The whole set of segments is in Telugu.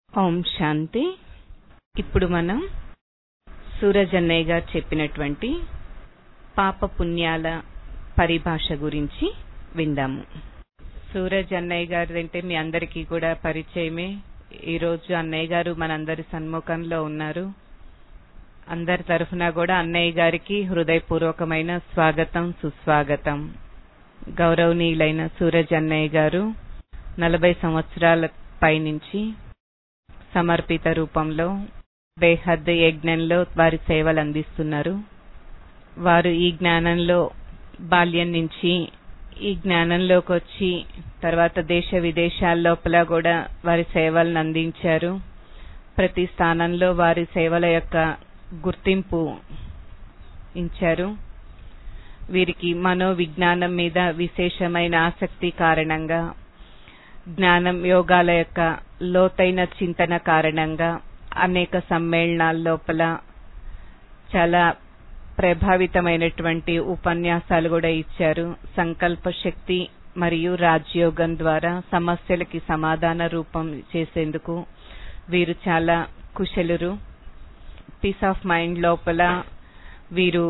ఓం శాంతి ఇప్పుడు మనం సూరజ్ అన్నయ్య గారు చెప్పినటువంటి పాప పుణ్యాల పరిభాష గురించి విందాము సూరజ్ అన్నయ్య గారు అంటే మీ అందరికీ కూడా పరిచయమే ఈరోజు అన్నయ్య గారు మనందరి సన్ముఖంలో ఉన్నారు అందరి తరఫున కూడా అన్నయ్య గారికి హృదయపూర్వకమైన స్వాగతం సుస్వాగతం గౌరవనీయులైన సూరజ్ అన్నయ్య గారు నలభై సంవత్సరాల పైనుంచి సమర్పిత రూపంలో బేహద్ యజ్ఞంలో వారి సేవలు అందిస్తున్నారు వారు ఈ జ్ఞానంలో బాల్యం నుంచి ఈ జ్ఞానంలోకి వచ్చి తర్వాత దేశ విదేశాల లోపల కూడా వారి సేవలను అందించారు ప్రతి స్థానంలో వారి సేవల యొక్క గుర్తింపు ఇచ్చారు వీరికి మనోవిజ్ఞానం మీద విశేషమైన ఆసక్తి కారణంగా జ్ఞానం యోగాల యొక్క లోతైన చింతన కారణంగా అనేక సమ్మేళనాల లోపల చాలా ప్రభావితమైనటువంటి ఉపన్యాసాలు కూడా ఇచ్చారు సంకల్ప శక్తి మరియు రాజ్యోగం ద్వారా సమస్యలకి సమాధాన రూపం చేసేందుకు వీరు చాలా కుశలురు పీస్ ఆఫ్ మైండ్ లోపల వీరు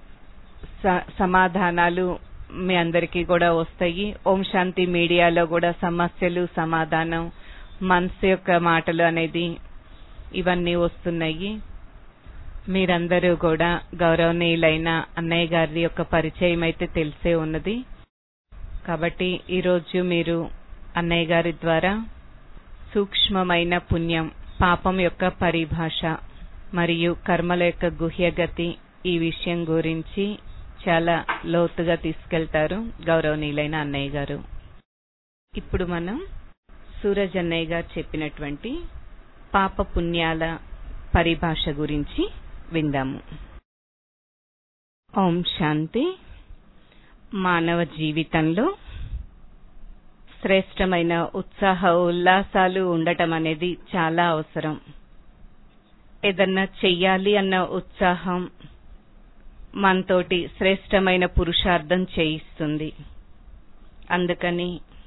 సమాధానాలు మీ అందరికీ కూడా వస్తాయి ఓం శాంతి మీడియాలో కూడా సమస్యలు సమాధానం మనసు యొక్క మాటలు అనేది ఇవన్నీ వస్తున్నాయి మీరందరూ కూడా గౌరవనీయులైన అన్నయ్య గారి యొక్క పరిచయం అయితే తెలిసే ఉన్నది కాబట్టి ఈరోజు మీరు అన్నయ్య గారి ద్వారా సూక్ష్మమైన పుణ్యం పాపం యొక్క పరిభాష మరియు కర్మల యొక్క గుహ్యగతి ఈ విషయం గురించి చాలా లోతుగా తీసుకెళ్తారు గౌరవనీయులైన అన్నయ్య గారు ఇప్పుడు మనం సూరజ్ అన్నయ్య గారు చెప్పినటువంటి పాప పుణ్యాల పరిభాష గురించి విందాము ఓం శాంతి మానవ జీవితంలో శ్రేష్టమైన ఉత్సాహ ఉల్లాసాలు ఉండటం అనేది చాలా అవసరం ఏదన్నా చెయ్యాలి అన్న ఉత్సాహం మనతోటి శ్రేష్టమైన పురుషార్థం చేయిస్తుంది అందుకని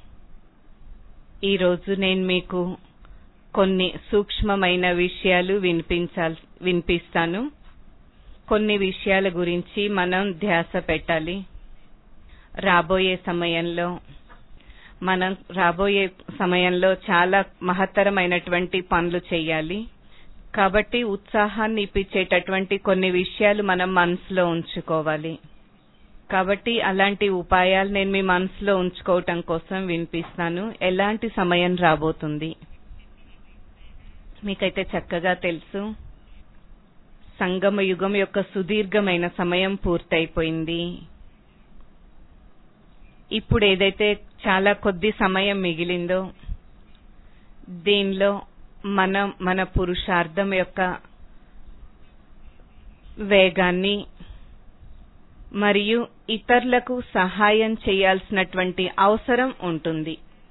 ఈరోజు నేను మీకు కొన్ని సూక్ష్మమైన విషయాలు వినిపించాల్ వినిపిస్తాను కొన్ని విషయాల గురించి మనం ధ్యాస పెట్టాలి రాబోయే సమయంలో మనం రాబోయే సమయంలో చాలా మహత్తరమైనటువంటి పనులు చేయాలి కాబట్టి ఉత్సాహాన్ని ఇప్పించేటటువంటి కొన్ని విషయాలు మనం మనసులో ఉంచుకోవాలి కాబట్టి అలాంటి ఉపాయాలు నేను మీ మనసులో ఉంచుకోవటం కోసం వినిపిస్తాను ఎలాంటి సమయం రాబోతుంది మీకైతే చక్కగా తెలుసు సంగమ యుగం యొక్క సుదీర్ఘమైన సమయం పూర్తయిపోయింది ఇప్పుడు ఏదైతే చాలా కొద్ది సమయం మిగిలిందో దీనిలో మనం మన పురుషార్థం యొక్క వేగాన్ని మరియు ఇతరులకు సహాయం చేయాల్సినటువంటి అవసరం ఉంటుంది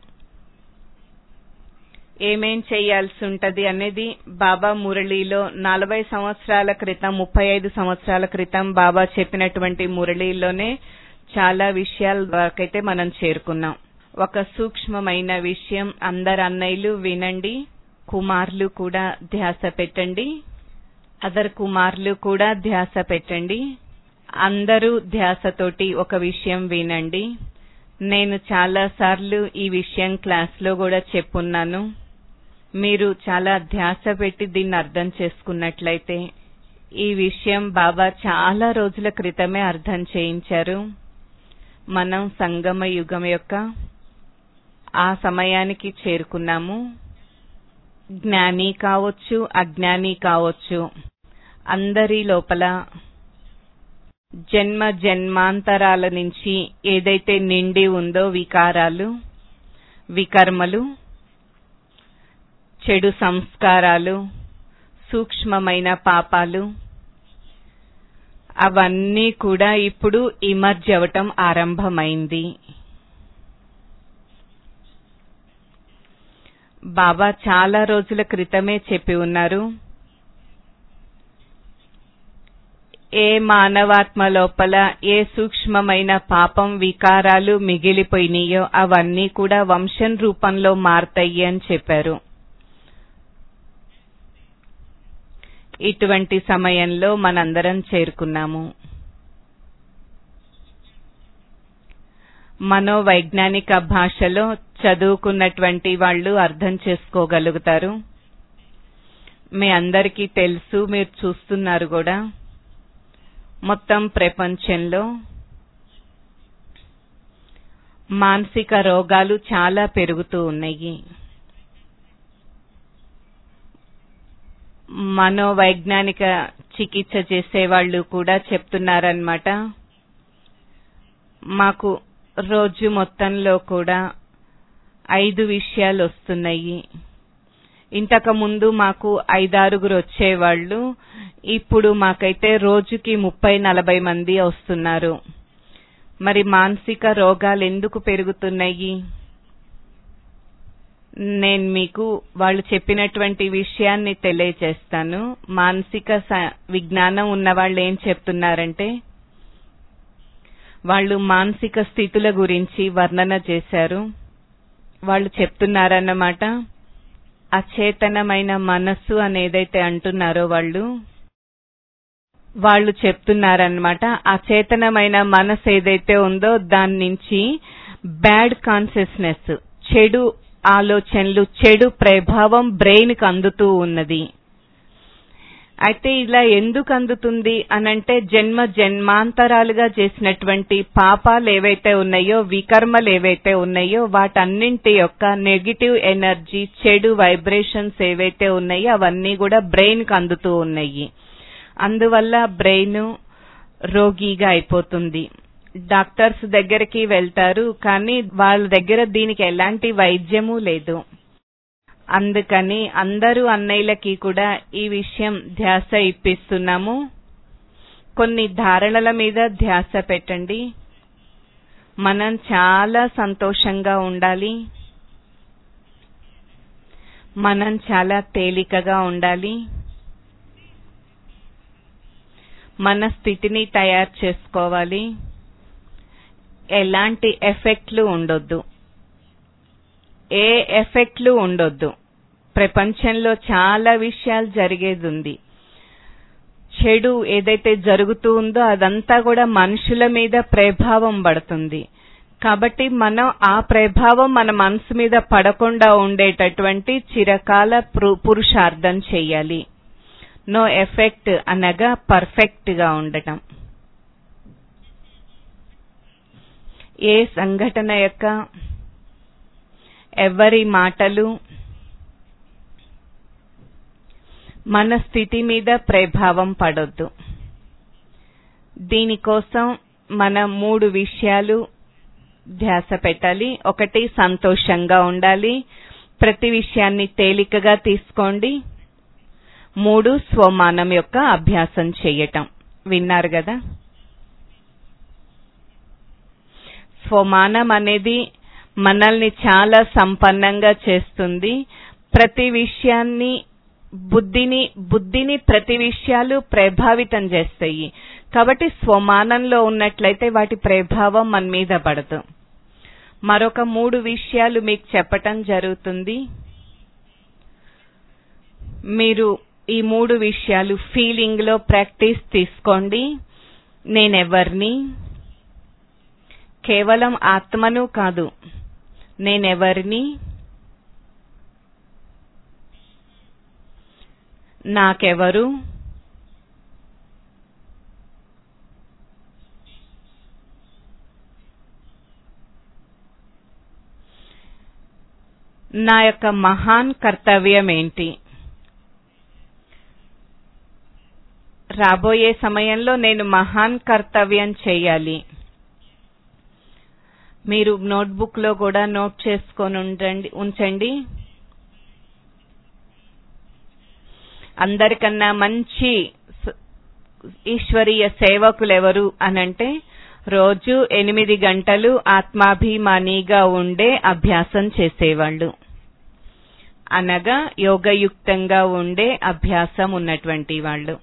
ఏమేం చేయాల్సి ఉంటది అనేది బాబా మురళీలో నలభై సంవత్సరాల క్రితం ముప్పై ఐదు సంవత్సరాల క్రితం బాబా చెప్పినటువంటి మురళీలోనే చాలా విషయాల వరకైతే మనం చేరుకున్నాం ఒక సూక్ష్మమైన విషయం అందరు అన్నయ్యలు వినండి కుమార్లు కూడా ధ్యాస పెట్టండి అదర్ కుమార్లు కూడా ధ్యాస పెట్టండి అందరూ ధ్యాసతోటి ఒక విషయం వినండి నేను చాలా సార్లు ఈ విషయం క్లాస్లో కూడా చెప్పున్నాను మీరు చాలా ధ్యాస పెట్టి దీన్ని అర్థం చేసుకున్నట్లయితే ఈ విషయం బాబా చాలా రోజుల క్రితమే అర్థం చేయించారు మనం సంగమ యుగం యొక్క ఆ సమయానికి చేరుకున్నాము జ్ఞాని కావచ్చు అజ్ఞాని కావచ్చు అందరి లోపల జన్మ జన్మాంతరాల నుంచి ఏదైతే నిండి ఉందో వికారాలు వికర్మలు చెడు సంస్కారాలు సూక్ష్మమైన పాపాలు అవన్నీ కూడా ఇప్పుడు ఇమర్జ్ అవటం ఆరంభమైంది బాబా చాలా రోజుల క్రితమే చెప్పి ఉన్నారు ఏ మానవాత్మ లోపల ఏ సూక్ష్మమైన పాపం వికారాలు మిగిలిపోయినాయో అవన్నీ కూడా వంశం రూపంలో మారతాయి అని చెప్పారు ఇటువంటి సమయంలో మనందరం చేరుకున్నాము మనోవైజ్ఞానిక భాషలో చదువుకున్నటువంటి వాళ్ళు అర్థం చేసుకోగలుగుతారు మీ అందరికీ తెలుసు మీరు చూస్తున్నారు కూడా మొత్తం ప్రపంచంలో మానసిక రోగాలు చాలా పెరుగుతూ ఉన్నాయి మనోవైజ్ఞానిక చికిత్స చేసేవాళ్ళు కూడా చెప్తున్నారన్నమాట మాకు రోజు మొత్తంలో కూడా ఐదు విషయాలు వస్తున్నాయి ఇంతకు ముందు మాకు ఐదారుగురు వచ్చేవాళ్ళు ఇప్పుడు మాకైతే రోజుకి ముప్పై నలభై మంది వస్తున్నారు మరి మానసిక రోగాలు ఎందుకు పెరుగుతున్నాయి నేను మీకు వాళ్ళు చెప్పినటువంటి విషయాన్ని తెలియచేస్తాను మానసిక విజ్ఞానం ఉన్న వాళ్ళు ఏం చెప్తున్నారంటే వాళ్ళు మానసిక స్థితుల గురించి వర్ణన చేశారు వాళ్ళు చెప్తున్నారన్నమాట అచేతనమైన మనస్సు అనేదైతే అంటున్నారో వాళ్ళు వాళ్ళు చెప్తున్నారన్నమాట అచేతనమైన మనసు ఏదైతే ఉందో దాని నుంచి బ్యాడ్ కాన్షియస్నెస్ చెడు ఆలోచనలు చెడు ప్రభావం బ్రెయిన్ కి అందుతూ ఉన్నది అయితే ఇలా ఎందుకు అందుతుంది అనంటే జన్మ జన్మాంతరాలుగా చేసినటువంటి పాపాలు ఏవైతే ఉన్నాయో వికర్మలు ఏవైతే ఉన్నాయో వాటన్నింటి యొక్క నెగిటివ్ ఎనర్జీ చెడు వైబ్రేషన్స్ ఏవైతే ఉన్నాయో అవన్నీ కూడా బ్రెయిన్ కి అందుతూ ఉన్నాయి అందువల్ల బ్రెయిన్ రోగిగా అయిపోతుంది డాక్టర్స్ దగ్గరికి వెళ్తారు కానీ వాళ్ళ దగ్గర దీనికి ఎలాంటి వైద్యము లేదు అందుకని అందరూ అన్నయ్యలకి కూడా ఈ విషయం ధ్యాస ఇప్పిస్తున్నాము కొన్ని ధారణల మీద ధ్యాస పెట్టండి మనం చాలా సంతోషంగా ఉండాలి మనం చాలా తేలికగా ఉండాలి మన స్థితిని తయారు చేసుకోవాలి ఎలాంటి ఎఫెక్ట్లు ఉండొద్దు ఏ ఎఫెక్ట్లు ఉండొద్దు ప్రపంచంలో చాలా విషయాలు జరిగేది ఉంది చెడు ఏదైతే జరుగుతూ ఉందో అదంతా కూడా మనుషుల మీద ప్రభావం పడుతుంది కాబట్టి మనం ఆ ప్రభావం మన మనసు మీద పడకుండా ఉండేటటువంటి చిరకాల పురుషార్థం చెయ్యాలి నో ఎఫెక్ట్ అనగా పర్ఫెక్ట్ గా ఉండటం ఏ సంఘటన యొక్క ఎవరి మాటలు మన స్థితి మీద ప్రభావం పడొద్దు దీనికోసం మన మూడు విషయాలు ధ్యాస పెట్టాలి ఒకటి సంతోషంగా ఉండాలి ప్రతి విషయాన్ని తేలికగా తీసుకోండి మూడు స్వమానం యొక్క అభ్యాసం చేయటం విన్నారు కదా స్వమానం అనేది మనల్ని చాలా సంపన్నంగా చేస్తుంది ప్రతి విషయాన్ని బుద్ధిని బుద్ధిని ప్రతి విషయాలు ప్రభావితం చేస్తాయి కాబట్టి స్వమానంలో ఉన్నట్లయితే వాటి ప్రభావం మన మీద పడదు మరొక మూడు విషయాలు మీకు చెప్పటం జరుగుతుంది మీరు ఈ మూడు విషయాలు ఫీలింగ్ లో ప్రాక్టీస్ తీసుకోండి నేనెవర్ని కేవలం ఆత్మను కాదు నేనెవరిని నాకెవరు నా యొక్క మహాన్ కర్తవ్యం ఏంటి రాబోయే సమయంలో నేను మహాన్ కర్తవ్యం చేయాలి మీరు నోట్బుక్ లో కూడా నోట్ చేసుకొని ఉండండి ఉంచండి అందరికన్నా మంచి ఈశ్వరీయ సేవకులు ఎవరు అనంటే రోజు ఎనిమిది గంటలు ఆత్మాభిమానిగా ఉండే అభ్యాసం చేసేవాళ్ళు అనగా యోగయుక్తంగా ఉండే అభ్యాసం ఉన్నటువంటి వాళ్ళు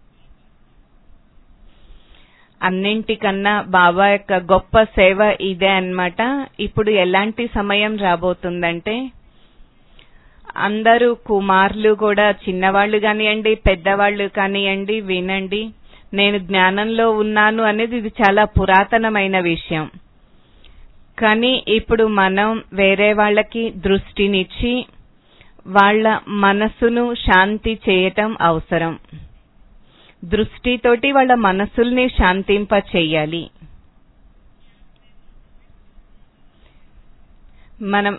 అన్నింటికన్నా బాబా యొక్క గొప్ప సేవ ఇదే అన్నమాట ఇప్పుడు ఎలాంటి సమయం రాబోతుందంటే అందరూ కుమారులు కూడా చిన్నవాళ్ళు కానివ్వండి పెద్దవాళ్ళు కానివ్వండి వినండి నేను జ్ఞానంలో ఉన్నాను అనేది ఇది చాలా పురాతనమైన విషయం కానీ ఇప్పుడు మనం వేరే వాళ్ళకి దృష్టినిచ్చి వాళ్ళ మనసును శాంతి చేయటం అవసరం దృష్టితోటి వాళ్ళ మనసుల్ని శాంతింప చెయ్యాలి మనం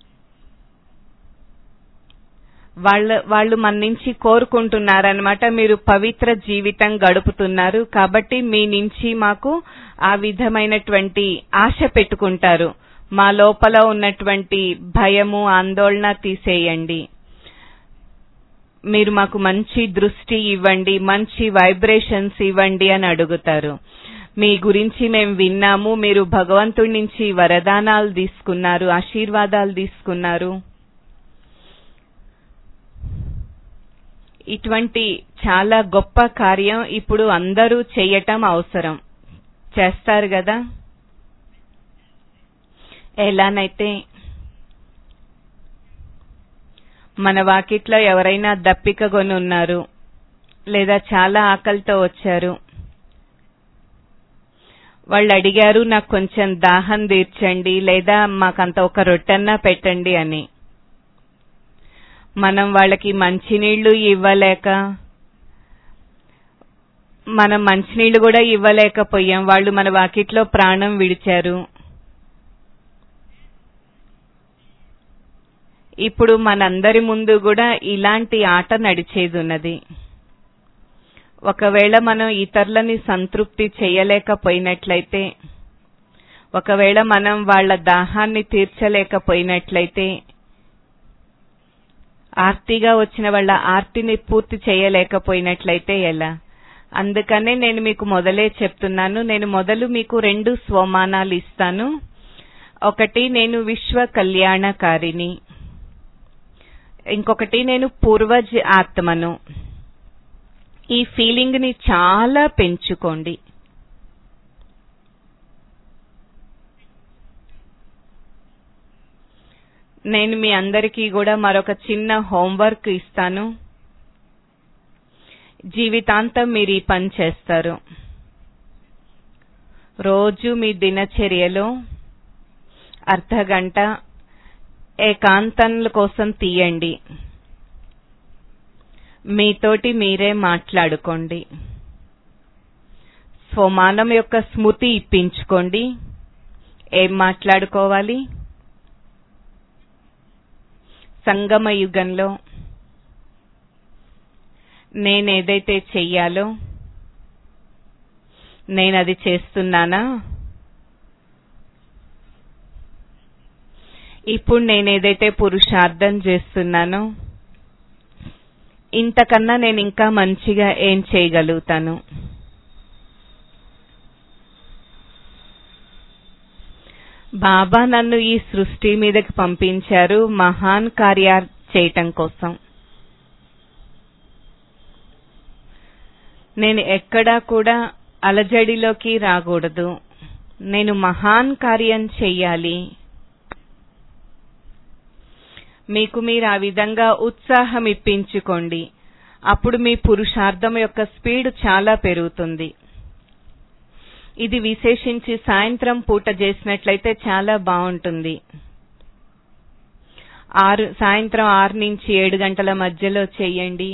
వాళ్ళ వాళ్ళు మన నుంచి కోరుకుంటున్నారనమాట మీరు పవిత్ర జీవితం గడుపుతున్నారు కాబట్టి మీ నుంచి మాకు ఆ విధమైనటువంటి ఆశ పెట్టుకుంటారు మా లోపల ఉన్నటువంటి భయము ఆందోళన తీసేయండి మీరు మాకు మంచి దృష్టి ఇవ్వండి మంచి వైబ్రేషన్స్ ఇవ్వండి అని అడుగుతారు మీ గురించి మేము విన్నాము మీరు భగవంతుడి నుంచి వరదానాలు తీసుకున్నారు ఆశీర్వాదాలు తీసుకున్నారు ఇటువంటి చాలా గొప్ప కార్యం ఇప్పుడు అందరూ చెయ్యటం అవసరం చేస్తారు కదా ఎలానైతే మన వాకిట్లో ఎవరైనా దప్పిక కొని ఉన్నారు లేదా చాలా ఆకలితో వచ్చారు వాళ్ళు అడిగారు నాకు కొంచెం దాహం తీర్చండి లేదా మాకంత ఒక రొట్టెన్నా పెట్టండి అని మనం వాళ్ళకి మంచినీళ్లు ఇవ్వలేక మనం మంచినీళ్లు కూడా ఇవ్వలేకపోయాం వాళ్ళు మన వాకిట్లో ప్రాణం విడిచారు ఇప్పుడు మనందరి ముందు కూడా ఇలాంటి ఆట నడిచేది ఉన్నది ఒకవేళ మనం ఇతరులని సంతృప్తి చేయలేకపోయినట్లయితే ఒకవేళ మనం వాళ్ళ దాహాన్ని తీర్చలేకపోయినట్లయితే ఆర్తిగా వచ్చిన వాళ్ళ ఆర్తిని పూర్తి చేయలేకపోయినట్లయితే ఎలా అందుకనే నేను మీకు మొదలే చెప్తున్నాను నేను మొదలు మీకు రెండు స్వమానాలు ఇస్తాను ఒకటి నేను విశ్వ కళ్యాణకారిని ఇంకొకటి నేను పూర్వజ్ ఆత్మను ఈ ఫీలింగ్ ని చాలా పెంచుకోండి నేను మీ అందరికీ కూడా మరొక చిన్న హోంవర్క్ ఇస్తాను జీవితాంతం మీరు ఈ పని చేస్తారు రోజు మీ దినచర్యలో అర్ధ గంట ఏకాంతంల కోసం తీయండి మీతోటి మీరే మాట్లాడుకోండి స్వమానం యొక్క స్మృతి ఇప్పించుకోండి ఏం మాట్లాడుకోవాలి సంగమ యుగంలో నేనేదైతే చెయ్యాలో నేనది చేస్తున్నానా ఇప్పుడు నేనేదైతే పురుషార్థం చేస్తున్నానో ఇంతకన్నా నేను ఇంకా మంచిగా ఏం చేయగలుగుతాను బాబా నన్ను ఈ సృష్టి మీదకి పంపించారు మహాన్ కార్యాలు చేయటం కోసం నేను ఎక్కడా కూడా అలజడిలోకి రాకూడదు నేను మహాన్ కార్యం చెయ్యాలి మీకు మీరు ఆ విధంగా ఉత్సాహం ఇప్పించుకోండి అప్పుడు మీ పురుషార్థం యొక్క స్పీడ్ చాలా పెరుగుతుంది ఇది విశేషించి సాయంత్రం పూట చేసినట్లయితే చాలా బాగుంటుంది ఆరు సాయంత్రం ఆరు నుంచి ఏడు గంటల మధ్యలో చెయ్యండి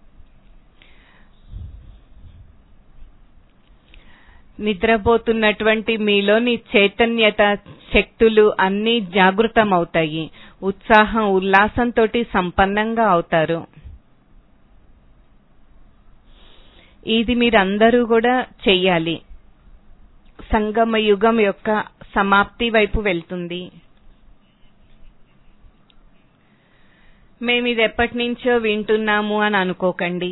నిద్రపోతున్నటువంటి మీలోని చైతన్యత శక్తులు అన్నీ జాగృతమవుతాయి ఉత్సాహం ఉల్లాసంతో సంపన్నంగా అవుతారు ఇది మీరందరూ కూడా చెయ్యాలి సంగమ యుగం యొక్క సమాప్తి వైపు వెళ్తుంది మేము ఇది ఎప్పటి నుంచో వింటున్నాము అని అనుకోకండి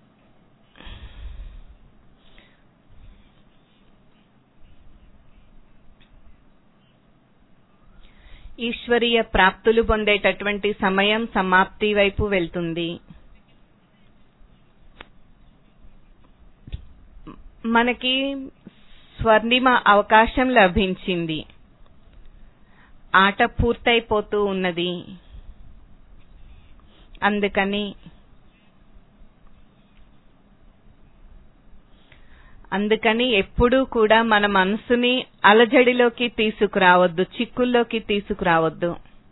ఈశ్వరీయ ప్రాప్తులు పొందేటటువంటి సమయం సమాప్తి వైపు వెళ్తుంది మనకి స్వర్ణిమ అవకాశం లభించింది ఆట పూర్తయిపోతూ ఉన్నది అందుకని అందుకని ఎప్పుడూ కూడా మన మనసుని అలజడిలోకి తీసుకురావద్దు చిక్కుల్లోకి తీసుకురావద్దు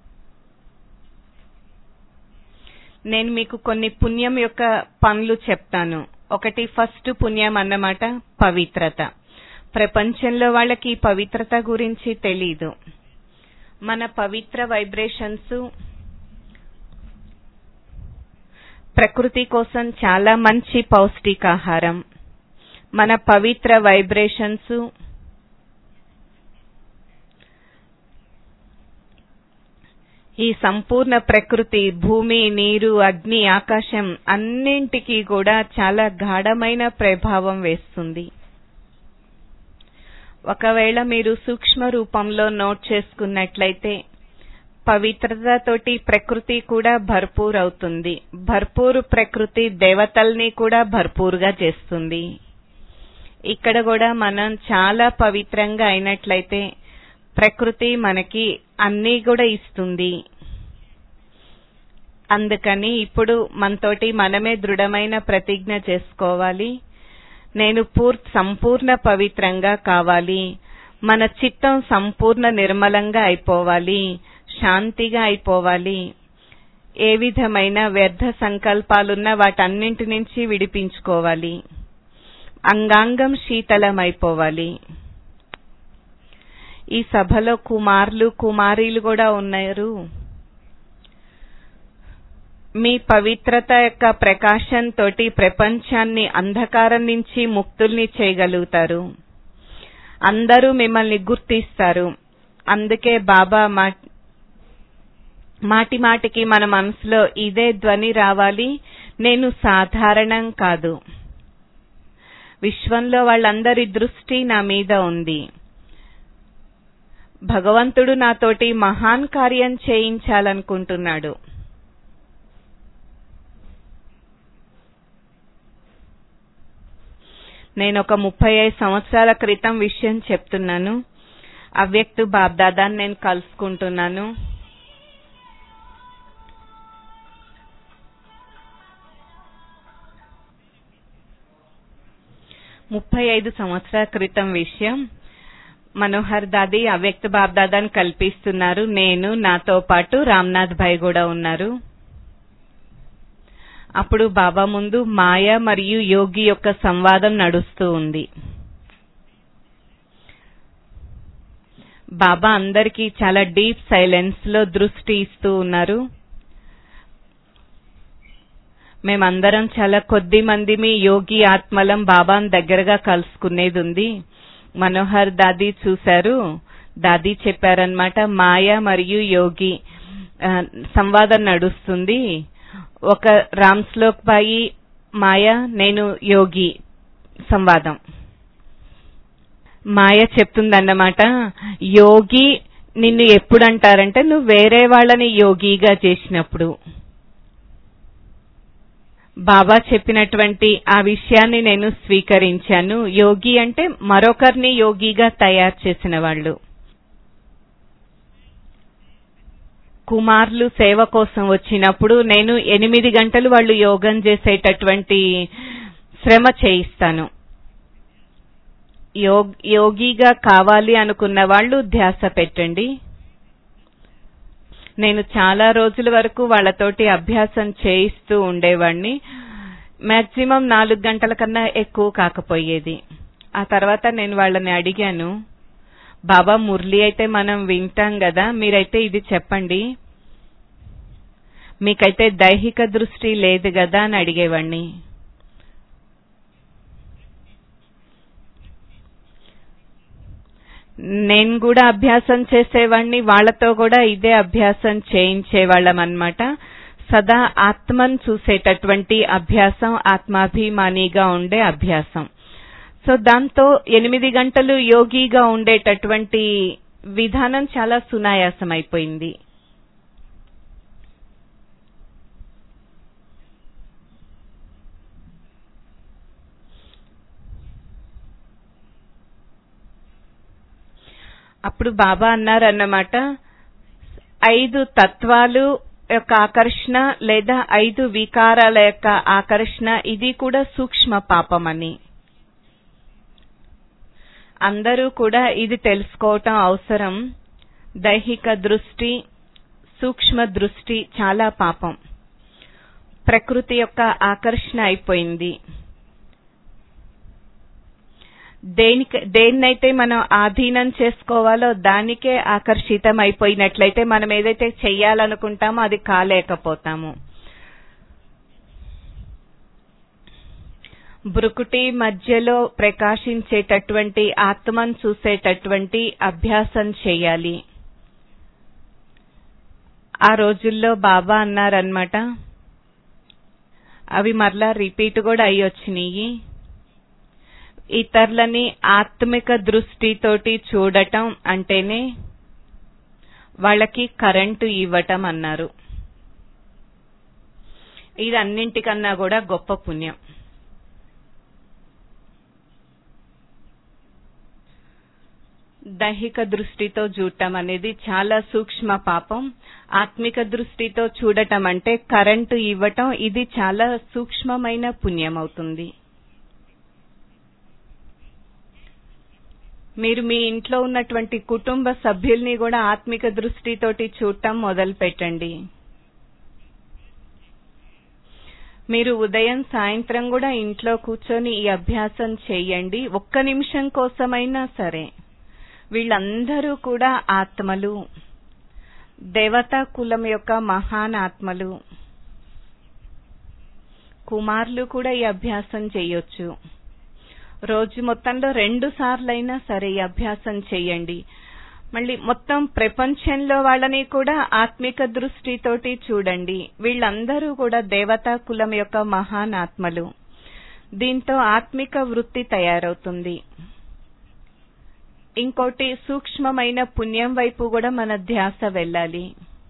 నేను మీకు కొన్ని పుణ్యం యొక్క పనులు చెప్తాను ఒకటి ఫస్ట్ పుణ్యం అన్నమాట పవిత్రత ప్రపంచంలో వాళ్ళకి ఈ పవిత్రత గురించి తెలీదు మన పవిత్ర వైబ్రేషన్స్ ప్రకృతి కోసం చాలా మంచి పౌష్టికాహారం మన పవిత్ర వైబ్రేషన్స్ ఈ సంపూర్ణ ప్రకృతి భూమి నీరు అగ్ని ఆకాశం అన్నింటికీ కూడా చాలా గాఢమైన ప్రభావం వేస్తుంది ఒకవేళ మీరు సూక్ష్మ రూపంలో నోట్ చేసుకున్నట్లయితే పవిత్రతతోటి ప్రకృతి కూడా భర్పూర్ అవుతుంది భర్పూర్ ప్రకృతి దేవతల్ని కూడా భర్పూర్గా చేస్తుంది ఇక్కడ కూడా మనం చాలా పవిత్రంగా అయినట్లయితే ప్రకృతి మనకి అన్నీ కూడా ఇస్తుంది అందుకని ఇప్పుడు మనతోటి మనమే దృఢమైన ప్రతిజ్ఞ చేసుకోవాలి నేను పూర్ సంపూర్ణ పవిత్రంగా కావాలి మన చిత్తం సంపూర్ణ నిర్మలంగా అయిపోవాలి శాంతిగా అయిపోవాలి ఏ విధమైన వ్యర్థ సంకల్పాలున్నా వాటన్నింటి నుంచి విడిపించుకోవాలి అంగాంగం శీతలమైపోవాలి ఈ సభలో కుమారులు కుమారీలు కూడా ఉన్నారు మీ పవిత్రత యొక్క ప్రకాశం తోటి ప్రపంచాన్ని అంధకారం నుంచి ముక్తుల్ని చేయగలుగుతారు అందరూ మిమ్మల్ని గుర్తిస్తారు అందుకే బాబా మా మాటి మాటికి మన మనసులో ఇదే ధ్వని రావాలి నేను సాధారణం కాదు విశ్వంలో వాళ్ళందరి దృష్టి నా మీద ఉంది భగవంతుడు నాతోటి మహాన్ కార్యం చేయించాలనుకుంటున్నాడు నేను ఒక ముప్పై ఐదు సంవత్సరాల క్రితం విషయం చెప్తున్నాను అవ్యక్తు బాబ్దాదాన్ని నేను కలుసుకుంటున్నాను ముప్పై ఐదు సంవత్సరాల క్రితం విషయం మనోహర్ దాది అవ్యక్త బాబ్దాదాని కల్పిస్తున్నారు నేను నాతో పాటు రామ్నాథ్ భాయ్ కూడా ఉన్నారు అప్పుడు బాబా ముందు మాయ మరియు యోగి యొక్క సంవాదం నడుస్తూ ఉంది బాబా అందరికీ చాలా డీప్ సైలెన్స్ లో దృష్టి ఇస్తూ ఉన్నారు మేమందరం చాలా కొద్ది మందిమి యోగి ఆత్మలం బాబాను దగ్గరగా కలుసుకునేది ఉంది మనోహర్ దాది చూశారు దాది చెప్పారనమాట మాయ మరియు యోగి ఆ, సంవాదం నడుస్తుంది ఒక రామ్ శ్లోక్ బాయి మాయ నేను యోగి సంవాదం మాయ చెప్తుందన్నమాట యోగి నిన్ను ఎప్పుడు అంటారంటే నువ్వు వేరే వాళ్ళని యోగిగా చేసినప్పుడు బాబా చెప్పినటువంటి ఆ విషయాన్ని నేను స్వీకరించాను యోగి అంటే మరొకరిని యోగిగా తయారు చేసిన వాళ్ళు కుమారులు సేవ కోసం వచ్చినప్పుడు నేను ఎనిమిది గంటలు వాళ్ళు యోగం చేసేటటువంటి శ్రమ చేయిస్తాను యోగ్ యోగిగా కావాలి అనుకున్న వాళ్ళు ధ్యాస పెట్టండి నేను చాలా రోజుల వరకు వాళ్ళతోటి అభ్యాసం చేయిస్తూ ఉండేవాడిని మాక్సిమం నాలుగు గంటల కన్నా ఎక్కువ కాకపోయేది ఆ తర్వాత నేను వాళ్ళని అడిగాను బాబా మురళి అయితే మనం వింటాం కదా మీరైతే ఇది చెప్పండి మీకైతే దైహిక దృష్టి లేదు కదా అని అడిగేవాడిని నేను కూడా అభ్యాసం చేసేవాడిని వాళ్ళతో కూడా ఇదే అభ్యాసం చేయించేవాళ్ళం అన్నమాట సదా ఆత్మను చూసేటటువంటి అభ్యాసం ఆత్మాభిమానిగా ఉండే అభ్యాసం సో దాంతో ఎనిమిది గంటలు యోగిగా ఉండేటటువంటి విధానం చాలా సునాయాసం అయిపోయింది అప్పుడు బాబా అన్నారన్నమాట ఐదు తత్వాలు యొక్క ఆకర్షణ లేదా ఐదు వికారాల యొక్క ఆకర్షణ ఇది కూడా సూక్ష్మ పాపమని అందరూ కూడా ఇది తెలుసుకోవటం అవసరం దైహిక దృష్టి సూక్ష్మ దృష్టి చాలా పాపం ప్రకృతి యొక్క ఆకర్షణ అయిపోయింది దేనికి దేన్నైతే మనం ఆధీనం చేసుకోవాలో దానికే ఆకర్షితం అయిపోయినట్లయితే మనం ఏదైతే చెయ్యాలనుకుంటామో అది కాలేకపోతాము బ్రుకుటి మధ్యలో ప్రకాశించేటటువంటి ఆత్మను చూసేటటువంటి అభ్యాసం చేయాలి ఆ రోజుల్లో బాబా అన్నారనమాట అవి మరలా రిపీట్ కూడా అయ్యి వచ్చినాయి ఇతరులని ఆత్మిక దృష్టితోటి చూడటం అంటేనే వాళ్ళకి కరెంటు ఇవ్వటం అన్నారు ఇది అన్నింటికన్నా కూడా గొప్ప పుణ్యం దైహిక దృష్టితో చూడటం అనేది చాలా సూక్ష్మ పాపం ఆత్మిక దృష్టితో చూడటం అంటే కరెంటు ఇవ్వటం ఇది చాలా సూక్ష్మమైన పుణ్యం అవుతుంది మీరు మీ ఇంట్లో ఉన్నటువంటి కుటుంబ సభ్యుల్ని కూడా ఆత్మిక దృష్టితోటి చూడటం మొదలు పెట్టండి మీరు ఉదయం సాయంత్రం కూడా ఇంట్లో కూర్చొని ఈ అభ్యాసం చేయండి ఒక్క నిమిషం కోసమైనా సరే వీళ్ళందరూ కూడా ఆత్మలు దేవతా కులం యొక్క మహాన్ ఆత్మలు కుమారులు కూడా ఈ అభ్యాసం చేయొచ్చు రోజు మొత్తంలో రెండు సార్లైనా సరే ఈ అభ్యాసం చేయండి మళ్ళీ మొత్తం ప్రపంచంలో వాళ్ళని కూడా ఆత్మిక దృష్టితోటి చూడండి వీళ్ళందరూ కూడా దేవతా కులం యొక్క మహాన్ ఆత్మలు దీంతో ఆత్మిక వృత్తి తయారవుతుంది ఇంకోటి సూక్ష్మమైన పుణ్యం వైపు కూడా మన ధ్యాస వెళ్ళాలి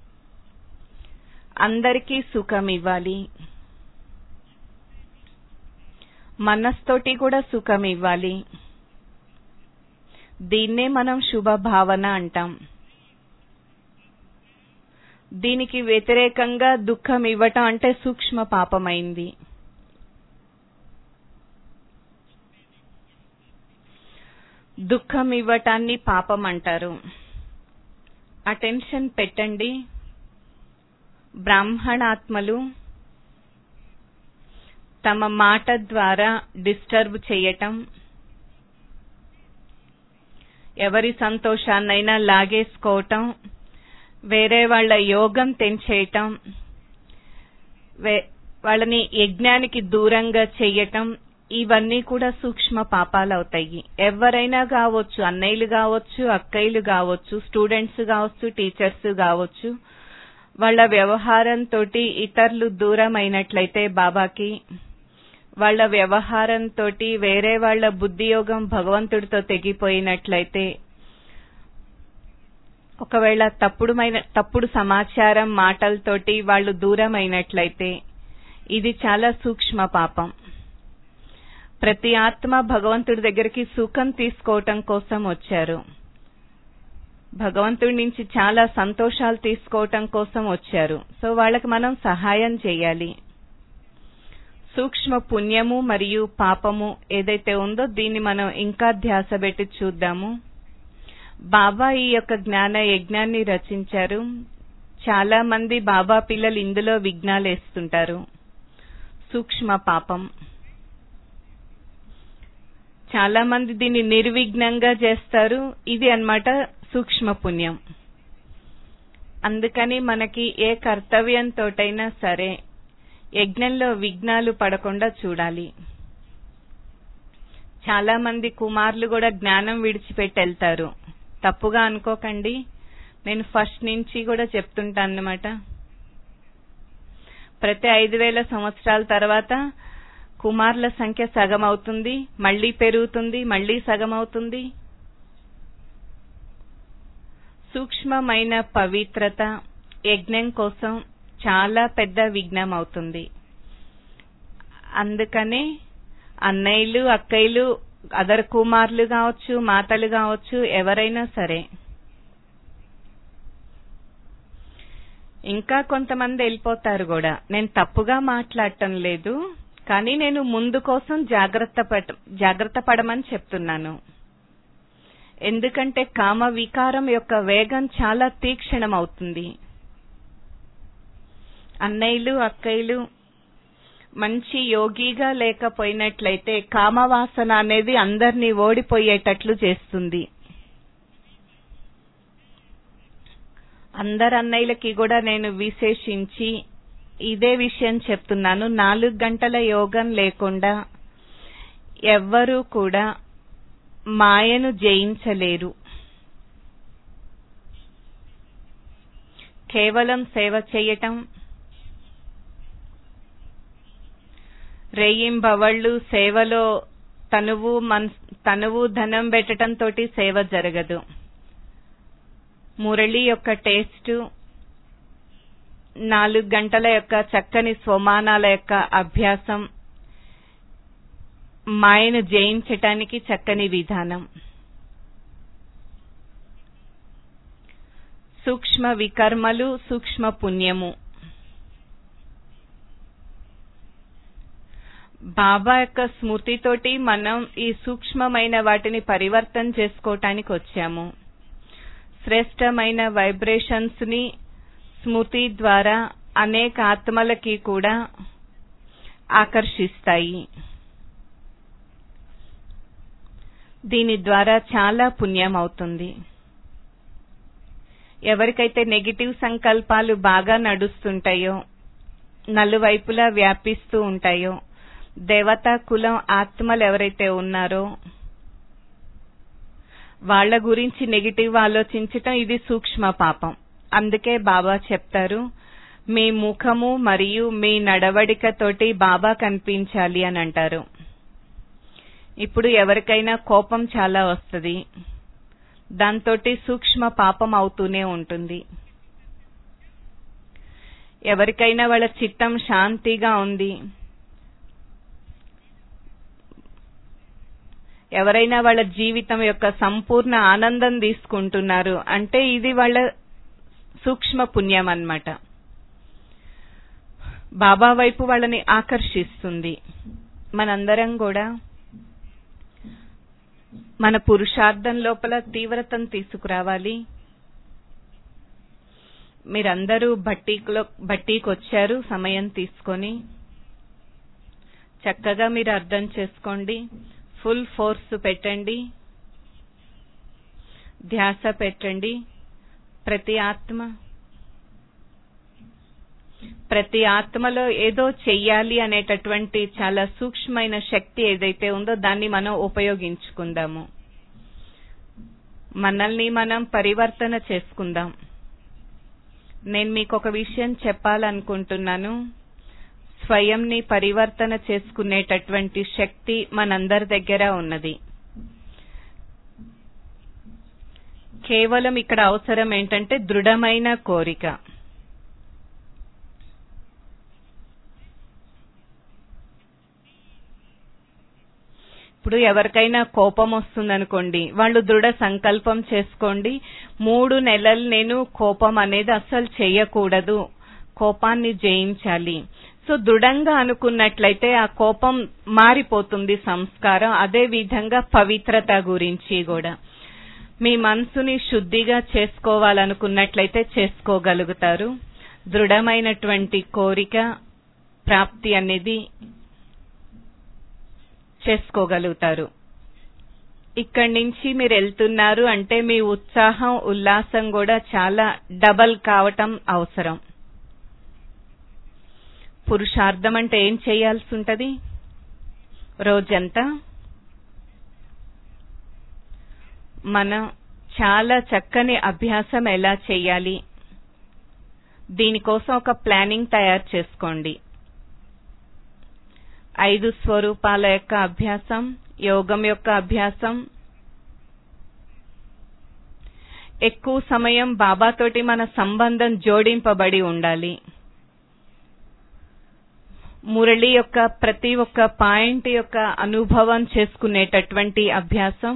అందరికీ సుఖం ఇవ్వాలి మనస్తోటి కూడా సుఖం ఇవ్వాలి దీన్నే మనం శుభ భావన అంటాం దీనికి వ్యతిరేకంగా దుఃఖం ఇవ్వటం అంటే సూక్ష్మ పాపమైంది దుఃఖం ఇవ్వటాన్ని పాపం అంటారు అటెన్షన్ పెట్టండి బ్రాహ్మణాత్మలు తమ మాట ద్వారా డిస్టర్బ్ చేయటం ఎవరి సంతోషాన్నైనా లాగేసుకోవటం వేరే వాళ్ళ యోగం తెంచేయటం వాళ్ళని యజ్ఞానికి దూరంగా చెయ్యటం ఇవన్నీ కూడా సూక్ష్మ పాపాలు అవుతాయి ఎవరైనా కావచ్చు అన్నయ్యలు కావచ్చు అక్కయ్యలు కావచ్చు స్టూడెంట్స్ కావచ్చు టీచర్స్ కావచ్చు వాళ్ళ వ్యవహారంతో ఇతరులు దూరం అయినట్లయితే బాబాకి వాళ్ళ వ్యవహారంతో వేరే వాళ్ళ బుద్ధియోగం భగవంతుడితో తెగిపోయినట్లయితే ఒకవేళ తప్పుడుమైన తప్పుడు సమాచారం మాటలతోటి వాళ్ళు దూరం అయినట్లయితే ఇది చాలా సూక్ష్మ పాపం ప్రతి ఆత్మ భగవంతుడి దగ్గరికి సుఖం తీసుకోవటం కోసం వచ్చారు భగవంతుడి నుంచి చాలా సంతోషాలు తీసుకోవటం కోసం వచ్చారు సో వాళ్ళకి మనం సహాయం చేయాలి సూక్ష్మ పుణ్యము మరియు పాపము ఏదైతే ఉందో దీన్ని మనం ఇంకా ధ్యాస పెట్టి చూద్దాము బాబా ఈ యొక్క జ్ఞాన యజ్ఞాన్ని రచించారు చాలా మంది బాబా పిల్లలు ఇందులో విఘ్నాలు వేస్తుంటారు సూక్ష్మ పాపం చాలా మంది దీన్ని నిర్విఘ్నంగా చేస్తారు ఇది అన్నమాట సూక్ష్మ పుణ్యం అందుకని మనకి ఏ కర్తవ్యంతోటైనా సరే యజ్ఞంలో విఘ్నాలు పడకుండా చూడాలి చాలా మంది కుమారులు కూడా జ్ఞానం విడిచిపెట్టి వెళ్తారు తప్పుగా అనుకోకండి నేను ఫస్ట్ నుంచి కూడా చెప్తుంటాను అన్నమాట ప్రతి ఐదు వేల సంవత్సరాల తర్వాత కుమారుల సంఖ్య సగం అవుతుంది మళ్ళీ పెరుగుతుంది మళ్ళీ సగం అవుతుంది సూక్ష్మమైన పవిత్రత యజ్ఞం కోసం చాలా పెద్ద విఘ్నం అవుతుంది అందుకనే అన్నయ్యలు అక్కయ్యలు అదర్ కుమారులు కావచ్చు మాతలు కావచ్చు ఎవరైనా సరే ఇంకా కొంతమంది వెళ్ళిపోతారు కూడా నేను తప్పుగా మాట్లాడటం లేదు కానీ నేను ముందు కోసం జాగ్రత్త పడ జాగ్రత్త పడమని చెప్తున్నాను ఎందుకంటే కామ వికారం యొక్క వేగం చాలా తీక్షణం అవుతుంది అన్నయ్యలు అక్కయ్యలు మంచి యోగిగా లేకపోయినట్లయితే కామవాసన అనేది అందరినీ ఓడిపోయేటట్లు చేస్తుంది అందరు అన్నయ్యలకి కూడా నేను విశేషించి ఇదే విషయం చెప్తున్నాను నాలుగు గంటల యోగం లేకుండా ఎవ్వరూ కూడా మాయను జయించలేరు కేవలం సేవ చేయటం రేయింబవళ్ళు సేవలో తనువు మన్ తనువు ధనం పెట్టడం తోటి సేవ జరగదు మురళి యొక్క టేస్ట్ నాలుగు గంటల యొక్క చక్కని స్వమానాల యొక్క అభ్యాసం మాయను జయించటానికి చక్కని విధానం సూక్ష్మ వికర్మలు సూక్ష్మ పుణ్యము బాబా యొక్క స్మృతితోటి మనం ఈ సూక్ష్మమైన వాటిని పరివర్తన చేసుకోవటానికి వచ్చాము శ్రేష్టమైన వైబ్రేషన్స్ ని స్మృతి ద్వారా అనేక ఆత్మలకి కూడా ఆకర్షిస్తాయి దీని ద్వారా చాలా పుణ్యం అవుతుంది ఎవరికైతే నెగిటివ్ సంకల్పాలు బాగా నడుస్తుంటాయో నలువైపులా వ్యాపిస్తూ ఉంటాయో దేవతా కులం ఆత్మలు ఎవరైతే ఉన్నారో వాళ్ళ గురించి నెగిటివ్ ఆలోచించటం ఇది సూక్ష్మ పాపం అందుకే బాబా చెప్తారు మీ ముఖము మరియు మీ నడవడికతోటి బాబా కనిపించాలి అని అంటారు ఇప్పుడు ఎవరికైనా కోపం చాలా వస్తుంది దాంతోటి సూక్ష్మ పాపం అవుతూనే ఉంటుంది ఎవరికైనా వాళ్ళ చిత్తం శాంతిగా ఉంది ఎవరైనా వాళ్ళ జీవితం యొక్క సంపూర్ణ ఆనందం తీసుకుంటున్నారు అంటే ఇది వాళ్ళ సూక్ష్మ పుణ్యం అన్నమాట బాబా వైపు వాళ్ళని ఆకర్షిస్తుంది మనందరం కూడా మన పురుషార్థం లోపల తీవ్రతను తీసుకురావాలి మీరందరూ బట్టీలో బట్టీకి వచ్చారు సమయం తీసుకొని చక్కగా మీరు అర్థం చేసుకోండి ఫుల్ ఫోర్స్ పెట్టండి ధ్యాస పెట్టండి ప్రతి ఆత్మ ప్రతి ఆత్మలో ఏదో చెయ్యాలి అనేటటువంటి చాలా సూక్ష్మమైన శక్తి ఏదైతే ఉందో దాన్ని మనం ఉపయోగించుకుందాము మనల్ని మనం పరివర్తన చేసుకుందాం నేను మీకు ఒక విషయం చెప్పాలనుకుంటున్నాను స్వయంని పరివర్తన చేసుకునేటటువంటి శక్తి మనందరి దగ్గర ఉన్నది కేవలం ఇక్కడ అవసరం ఏంటంటే దృఢమైన కోరిక ఇప్పుడు ఎవరికైనా కోపం వస్తుందనుకోండి వాళ్ళు దృఢ సంకల్పం చేసుకోండి మూడు నెలలు నేను కోపం అనేది అస్సలు చెయ్యకూడదు కోపాన్ని జయించాలి సో దృఢంగా అనుకున్నట్లయితే ఆ కోపం మారిపోతుంది సంస్కారం అదే విధంగా పవిత్రత గురించి కూడా మీ మనసుని శుద్ధిగా చేసుకోవాలనుకున్నట్లయితే చేసుకోగలుగుతారు దృఢమైనటువంటి కోరిక ప్రాప్తి అనేది చేసుకోగలుగుతారు ఇక్కడి నుంచి మీరు వెళ్తున్నారు అంటే మీ ఉత్సాహం ఉల్లాసం కూడా చాలా డబల్ కావటం అవసరం పురుషార్థం అంటే ఏం చేయాల్సి ఉంటది రోజంతా మనం చాలా చక్కని అభ్యాసం ఎలా చేయాలి దీనికోసం ఒక ప్లానింగ్ తయారు చేసుకోండి ఐదు స్వరూపాల యొక్క అభ్యాసం యోగం యొక్క అభ్యాసం ఎక్కువ సమయం బాబాతోటి మన సంబంధం జోడింపబడి ఉండాలి మురళి యొక్క ప్రతి ఒక్క పాయింట్ యొక్క అనుభవం చేసుకునేటటువంటి అభ్యాసం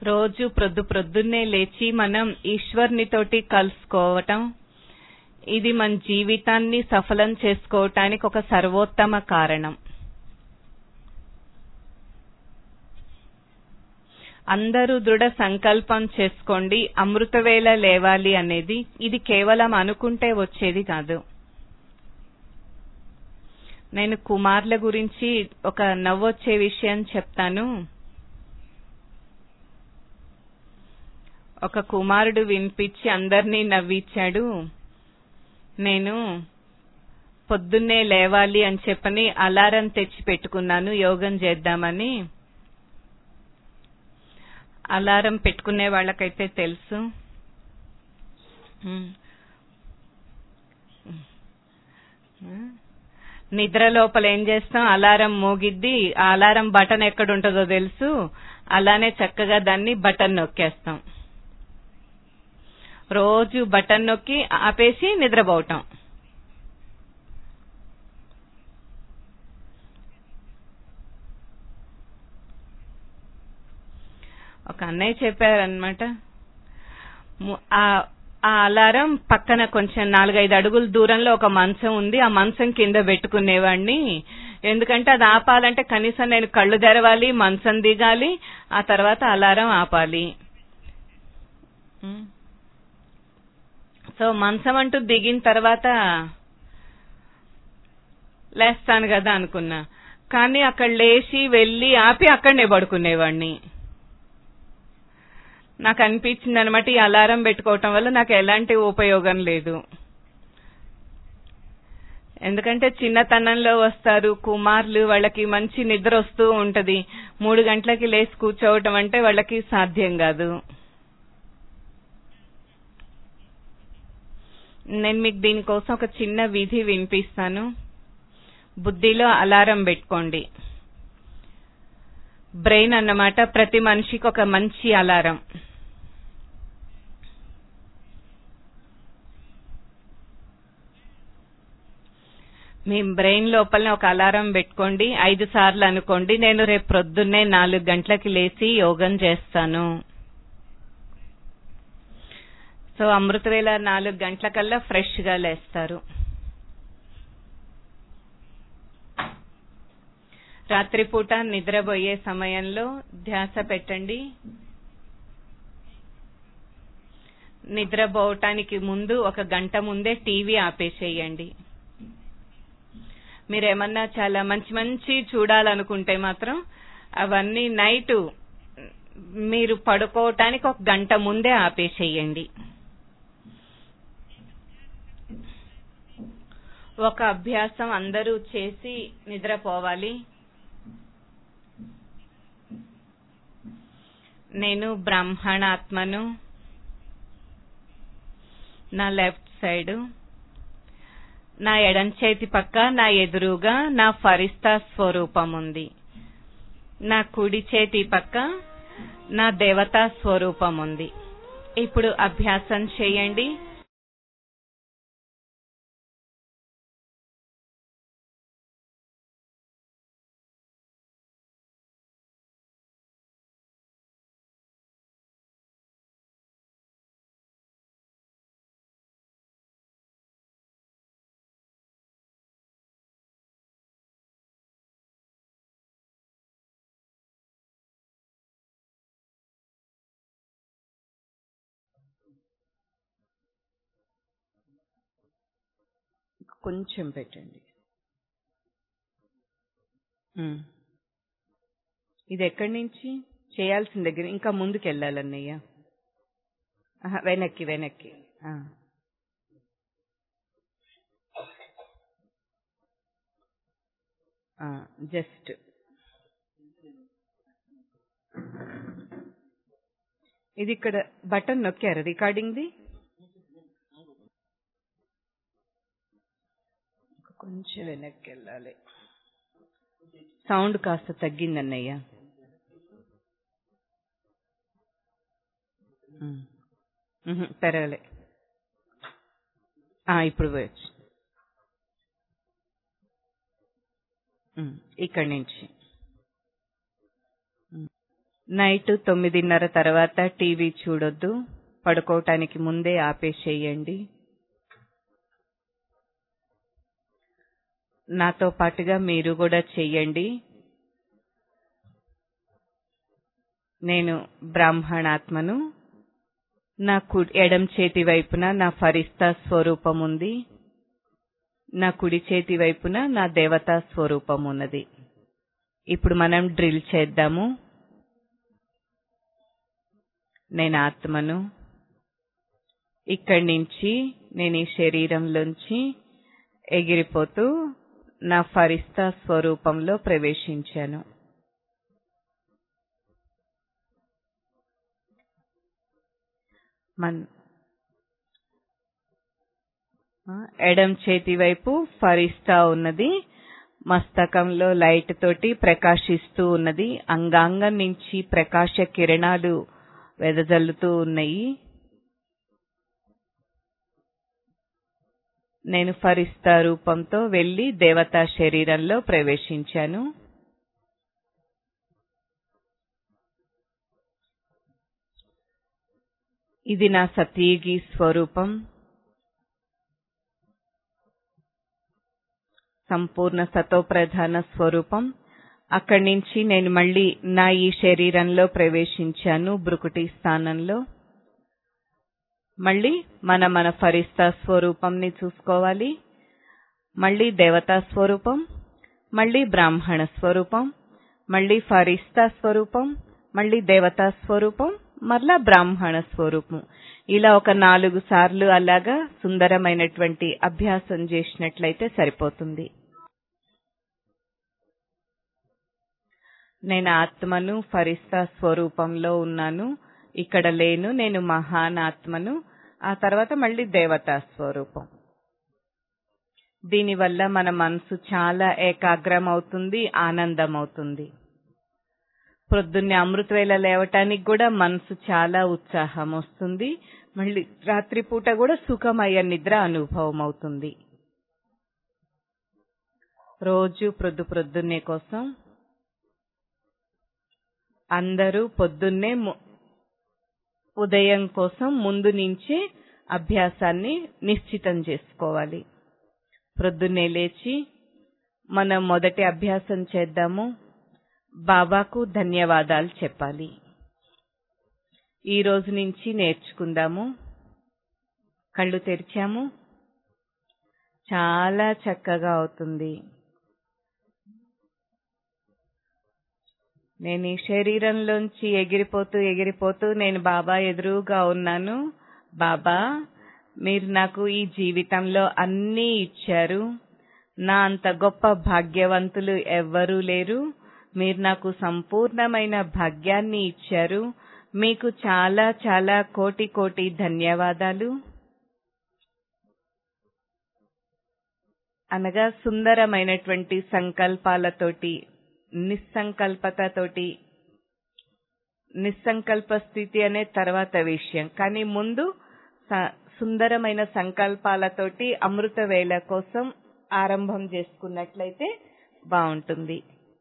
రోజు ప్రొద్దు ప్రొద్దున్నే లేచి మనం ఈశ్వర్నితోటి కలుసుకోవటం ఇది మన జీవితాన్ని సఫలం చేసుకోవటానికి ఒక సర్వోత్తమ కారణం అందరూ దృఢ సంకల్పం చేసుకోండి అమృతవేళ లేవాలి అనేది ఇది కేవలం అనుకుంటే వచ్చేది కాదు నేను కుమార్ల గురించి ఒక నవ్వొచ్చే విషయం చెప్తాను ఒక కుమారుడు వినిపించి అందరినీ నవ్వించాడు నేను పొద్దున్నే లేవాలి అని చెప్పని అలారం తెచ్చి పెట్టుకున్నాను యోగం చేద్దామని అలారం పెట్టుకునే వాళ్ళకైతే తెలుసు నిద్ర లోపల ఏం చేస్తాం అలారం మోగిద్ది ఆ అలారం బటన్ ఎక్కడ ఉంటుందో తెలుసు అలానే చక్కగా దాన్ని బటన్ నొక్కేస్తాం రోజు బటన్ నొక్కి ఆపేసి నిద్రపోవటం ఒక అన్నయ్య చెప్పారనమాట ఆ అలారం పక్కన కొంచెం నాలుగైదు అడుగుల దూరంలో ఒక మంచం ఉంది ఆ మంచం కింద పెట్టుకునేవాడిని ఎందుకంటే అది ఆపాలంటే కనీసం నేను కళ్ళు తెరవాలి మంచం దిగాలి ఆ తర్వాత అలారం ఆపాలి సో మంచం అంటూ దిగిన తర్వాత లేస్తాను కదా అనుకున్నా కానీ అక్కడ లేచి వెళ్ళి ఆపి అక్కడనే పడుకునేవాడిని నాకు అనిపించింది అనమాట ఈ అలారం పెట్టుకోవటం వల్ల నాకు ఎలాంటి ఉపయోగం లేదు ఎందుకంటే చిన్నతనంలో వస్తారు కుమార్లు వాళ్ళకి మంచి నిద్ర వస్తూ ఉంటది మూడు గంటలకి లేచి కూర్చోవటం అంటే వాళ్ళకి సాధ్యం కాదు నేను మీకు దీనికోసం ఒక చిన్న విధి వినిపిస్తాను బుద్ధిలో అలారం పెట్టుకోండి బ్రెయిన్ అన్నమాట ప్రతి మనిషికి ఒక మంచి అలారం మీ బ్రెయిన్ లోపలనే ఒక అలారం పెట్టుకోండి ఐదు సార్లు అనుకోండి నేను రేపు ప్రొద్దున్నే నాలుగు గంటలకి లేచి యోగం చేస్తాను సో అమృతవేళ నాలుగు గంటలకల్లా ఫ్రెష్ గా లేస్తారు రాత్రిపూట నిద్రపోయే సమయంలో ధ్యాస పెట్టండి నిద్రపోవటానికి ముందు ఒక గంట ముందే టీవీ ఆపేసేయండి మీరేమన్నా చాలా మంచి మంచి చూడాలనుకుంటే మాత్రం అవన్నీ నైట్ మీరు పడుకోవటానికి ఒక గంట ముందే ఆపేసేయండి ఒక అభ్యాసం అందరూ చేసి నిద్రపోవాలి నేను బ్రాహ్మణాత్మను నా లెఫ్ట్ సైడ్ నా ఎడం చేతి పక్క నా ఎదురుగా నా ఫరిస్తా స్వరూపం ఉంది నా కుడి చేతి పక్క నా దేవతా స్వరూపం ఉంది ఇప్పుడు అభ్యాసం చేయండి కొంచెం పెట్టండి ఉమ్. ఇది ఎక్కడి నుంచి చేయాల్సిన దగ్గర ఇంకా ముందుకు వెళ్ళాలన్నయ్య ఆహా, వెనక్కి వెనక్కి ఆ. ఆ, జస్ట్ ఇది ఇక్కడ బటన్ నొక్కారు రికార్డింగ్ది కొంచెం వెనక్కి వెళ్ళాలి సౌండ్ కాస్త తగ్గిందన్నయ్య ఉమ్. ఉహు, పెరగలే ఆ, ఇప్పుడు పోయచ్చు ఉమ్, ఇక్కడి నుంచి ఉమ్. నైట్ తొమ్మిదిన్నర తర్వాత టీవీ చూడొద్దు పడుకోవటానికి ముందే ఆపేసేయండి నాతో పాటుగా మీరు కూడా చెయ్యండి నేను బ్రాహ్మణాత్మను నా కుడి ఎడం చేతి వైపున నా ఫరిస్తా స్వరూపం ఉంది నా కుడి చేతి వైపున నా దేవతా స్వరూపం ఉన్నది ఇప్పుడు మనం డ్రిల్ చేద్దాము నేను ఆత్మను ఇక్కడి నుంచి నేను ఈ శరీరంలోంచి ఎగిరిపోతూ నా ఫరిస్తా స్వరూపంలో ప్రవేశించాను మన్ ఎడం చేతి వైపు ఫరిస్తా ఉన్నది మస్తకంలో లైట్ తోటి ప్రకాశిస్తూ ఉన్నది అంగాంగం నుంచి ప్రకాశ కిరణాలు వెదజల్లుతూ ఉన్నాయి నేను ఫరిస్తా రూపంతో వెళ్లి దేవతా శరీరంలో ప్రవేశించాను ఇది నా సతీగి స్వరూపం సంపూర్ణ సతోప్రధాన స్వరూపం అక్కడి నుంచి నేను మళ్ళీ నా ఈ శరీరంలో ప్రవేశించాను బ్రుకుటి స్థానంలో మళ్ళీ మన మన ఫరిస్తా స్వరూపంని చూసుకోవాలి మళ్ళీ దేవతా స్వరూపం మళ్ళీ బ్రాహ్మణ స్వరూపం మళ్ళీ ఫరిస్తా స్వరూపం మళ్ళీ దేవతా స్వరూపం మరలా బ్రాహ్మణ స్వరూపం ఇలా ఒక నాలుగు సార్లు అలాగా సుందరమైనటువంటి అభ్యాసం చేసినట్లయితే సరిపోతుంది నేను ఆత్మను ఫరిస్తా స్వరూపంలో ఉన్నాను ఇక్కడ లేను నేను మహాన్ ఆత్మను ఆ తర్వాత మళ్ళీ దేవతా స్వరూపం దీనివల్ల మన మనసు చాలా ఏకాగ్రం అవుతుంది ఆనందం అవుతుంది ప్రొద్దున్నే అమృతవేళ లేవటానికి కూడా మనసు చాలా ఉత్సాహం వస్తుంది మళ్ళీ రాత్రిపూట కూడా సుఖమయ నిద్ర అనుభవం అవుతుంది రోజు ప్రొద్దు ప్రొద్దున్నే కోసం అందరూ పొద్దున్నే ఉదయం కోసం ముందు నుంచే అభ్యాసాన్ని నిశ్చితం చేసుకోవాలి ప్రొద్దున్నే లేచి మనం మొదటి అభ్యాసం చేద్దాము బాబాకు ధన్యవాదాలు చెప్పాలి ఈ రోజు నుంచి నేర్చుకుందాము కళ్ళు తెరిచాము చాలా చక్కగా అవుతుంది నేను ఈ శరీరంలోంచి ఎగిరిపోతూ ఎగిరిపోతూ నేను బాబా ఎదురుగా ఉన్నాను బాబా మీరు నాకు ఈ జీవితంలో అన్నీ ఇచ్చారు నా అంత గొప్ప భాగ్యవంతులు ఎవ్వరూ లేరు మీరు నాకు సంపూర్ణమైన భాగ్యాన్ని ఇచ్చారు మీకు చాలా చాలా కోటి కోటి ధన్యవాదాలు అనగా సుందరమైనటువంటి సంకల్పాలతోటి నిస్సంకల్పతతోటి నిస్సంకల్ప స్థితి అనే తర్వాత విషయం కానీ ముందు సుందరమైన సంకల్పాలతోటి అమృత వేళ కోసం ఆరంభం చేసుకున్నట్లయితే బాగుంటుంది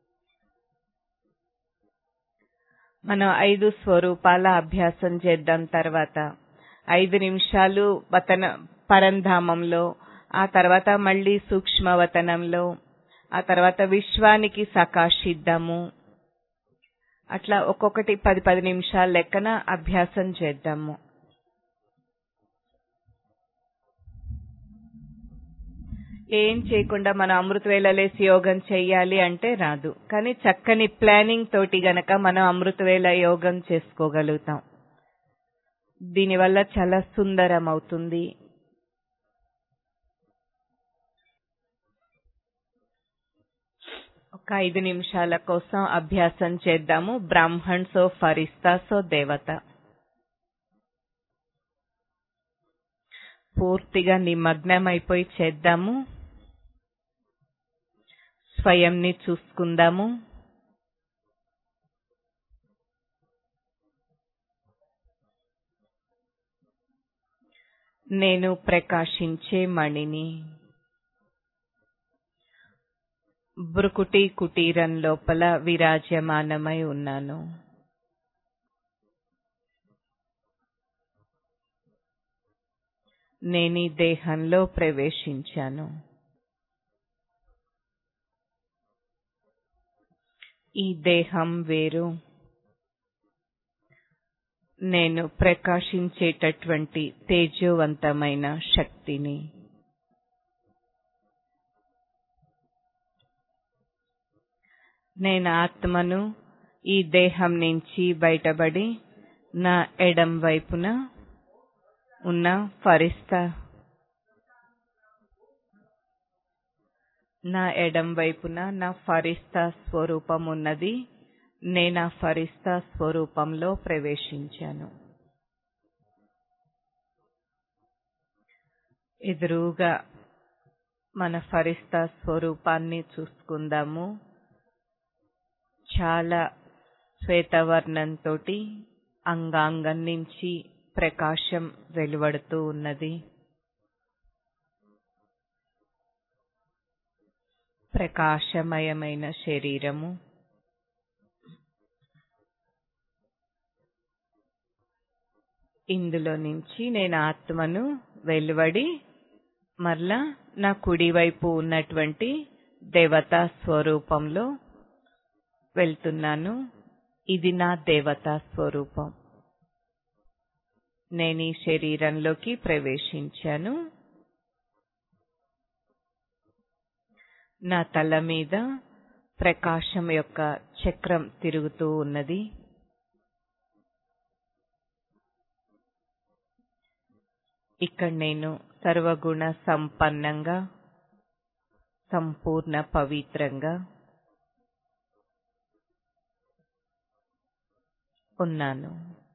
మనం ఐదు స్వరూపాల అభ్యాసం చేద్దాం తర్వాత ఐదు నిమిషాలు వతన పరంధామంలో ఆ తర్వాత మళ్ళీ సూక్ష్మవతనంలో ఆ తర్వాత విశ్వానికి సకాశిద్దాము అట్లా ఒక్కొక్కటి పది పది నిమిషాల లెక్కన అభ్యాసం చేద్దాము ఏం చేయకుండా మనం అమృత వేళలేసి యోగం చెయ్యాలి అంటే రాదు కానీ చక్కని ప్లానింగ్ తోటి గనక మనం అమృత వేళ యోగం చేసుకోగలుగుతాం దీనివల్ల చాలా సుందరం అవుతుంది ఒక ఐదు నిమిషాల కోసం అభ్యాసం చేద్దాము బ్రాహ్మణ్సో ఫరిస్తాసో దేవత పూర్తిగా నిమగ్నం అయిపోయి చేద్దాము స్వయంని చూసుకుందాము నేను ప్రకాశించే మణిని బ్రుకుటి కుటీరం లోపల విరాజమానమై ఉన్నాను నేను ఈ దేహంలో ప్రవేశించాను ఈ దేహం వేరు నేను ప్రకాశించేటటువంటి తేజోవంతమైన శక్తిని నేను ఆత్మను ఈ దేహం నుంచి బయటపడి నా ఎడం వైపున ఉన్న ఫరిస్తా నా ఎడం వైపున నా ఫరిస్తా స్వరూపం ఉన్నది నేను ఆ ఫరిస్తా స్వరూపంలో ప్రవేశించాను ఎదురుగా మన ఫరిస్తా స్వరూపాన్ని చూసుకుందాము చాలా శ్వేతవర్ణంతో అంగాంగం నుంచి ప్రకాశం వెలువడుతూ ఉన్నది ప్రకాశమయమైన శరీరము ఇందులో నుంచి నేను ఆత్మను వెలువడి మరలా నా కుడివైపు ఉన్నటువంటి దేవతా స్వరూపంలో వెళ్తున్నాను ఇది నా దేవతా స్వరూపం నేను ఈ శరీరంలోకి ప్రవేశించాను నా తల మీద ప్రకాశం యొక్క చక్రం తిరుగుతూ ఉన్నది ఇక్కడ నేను సర్వగుణ సంపన్నంగా సంపూర్ణ పవిత్రంగా ఉన్నాను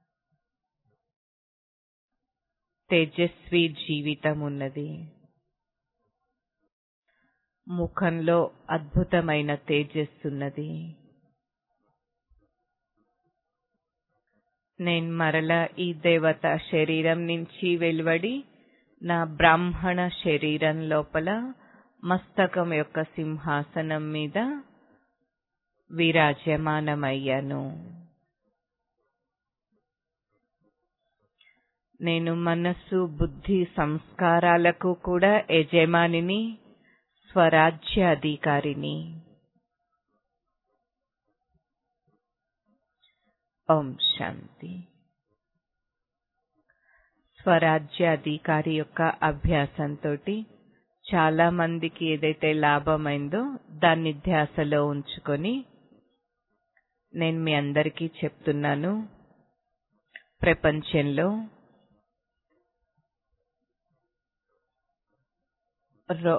తేజస్వి జీవితం ఉన్నది ముఖంలో అద్భుతమైన తేజస్సున్నది నేను మరల ఈ దేవత శరీరం నుంచి వెలువడి నా బ్రాహ్మణ శరీరం లోపల మస్తకం యొక్క సింహాసనం మీద విరాజ్యమానమయ్యాను నేను మనస్సు బుద్ధి సంస్కారాలకు కూడా యజమానిని స్వరాజ్య అధికారిని ఓం శాంతి స్వరాజ్య అధికారి యొక్క అభ్యాసంతో చాలా మందికి ఏదైతే లాభమైందో దాన్ని ధ్యాసలో ఉంచుకొని నేను మీ అందరికీ చెప్తున్నాను ప్రపంచంలో రో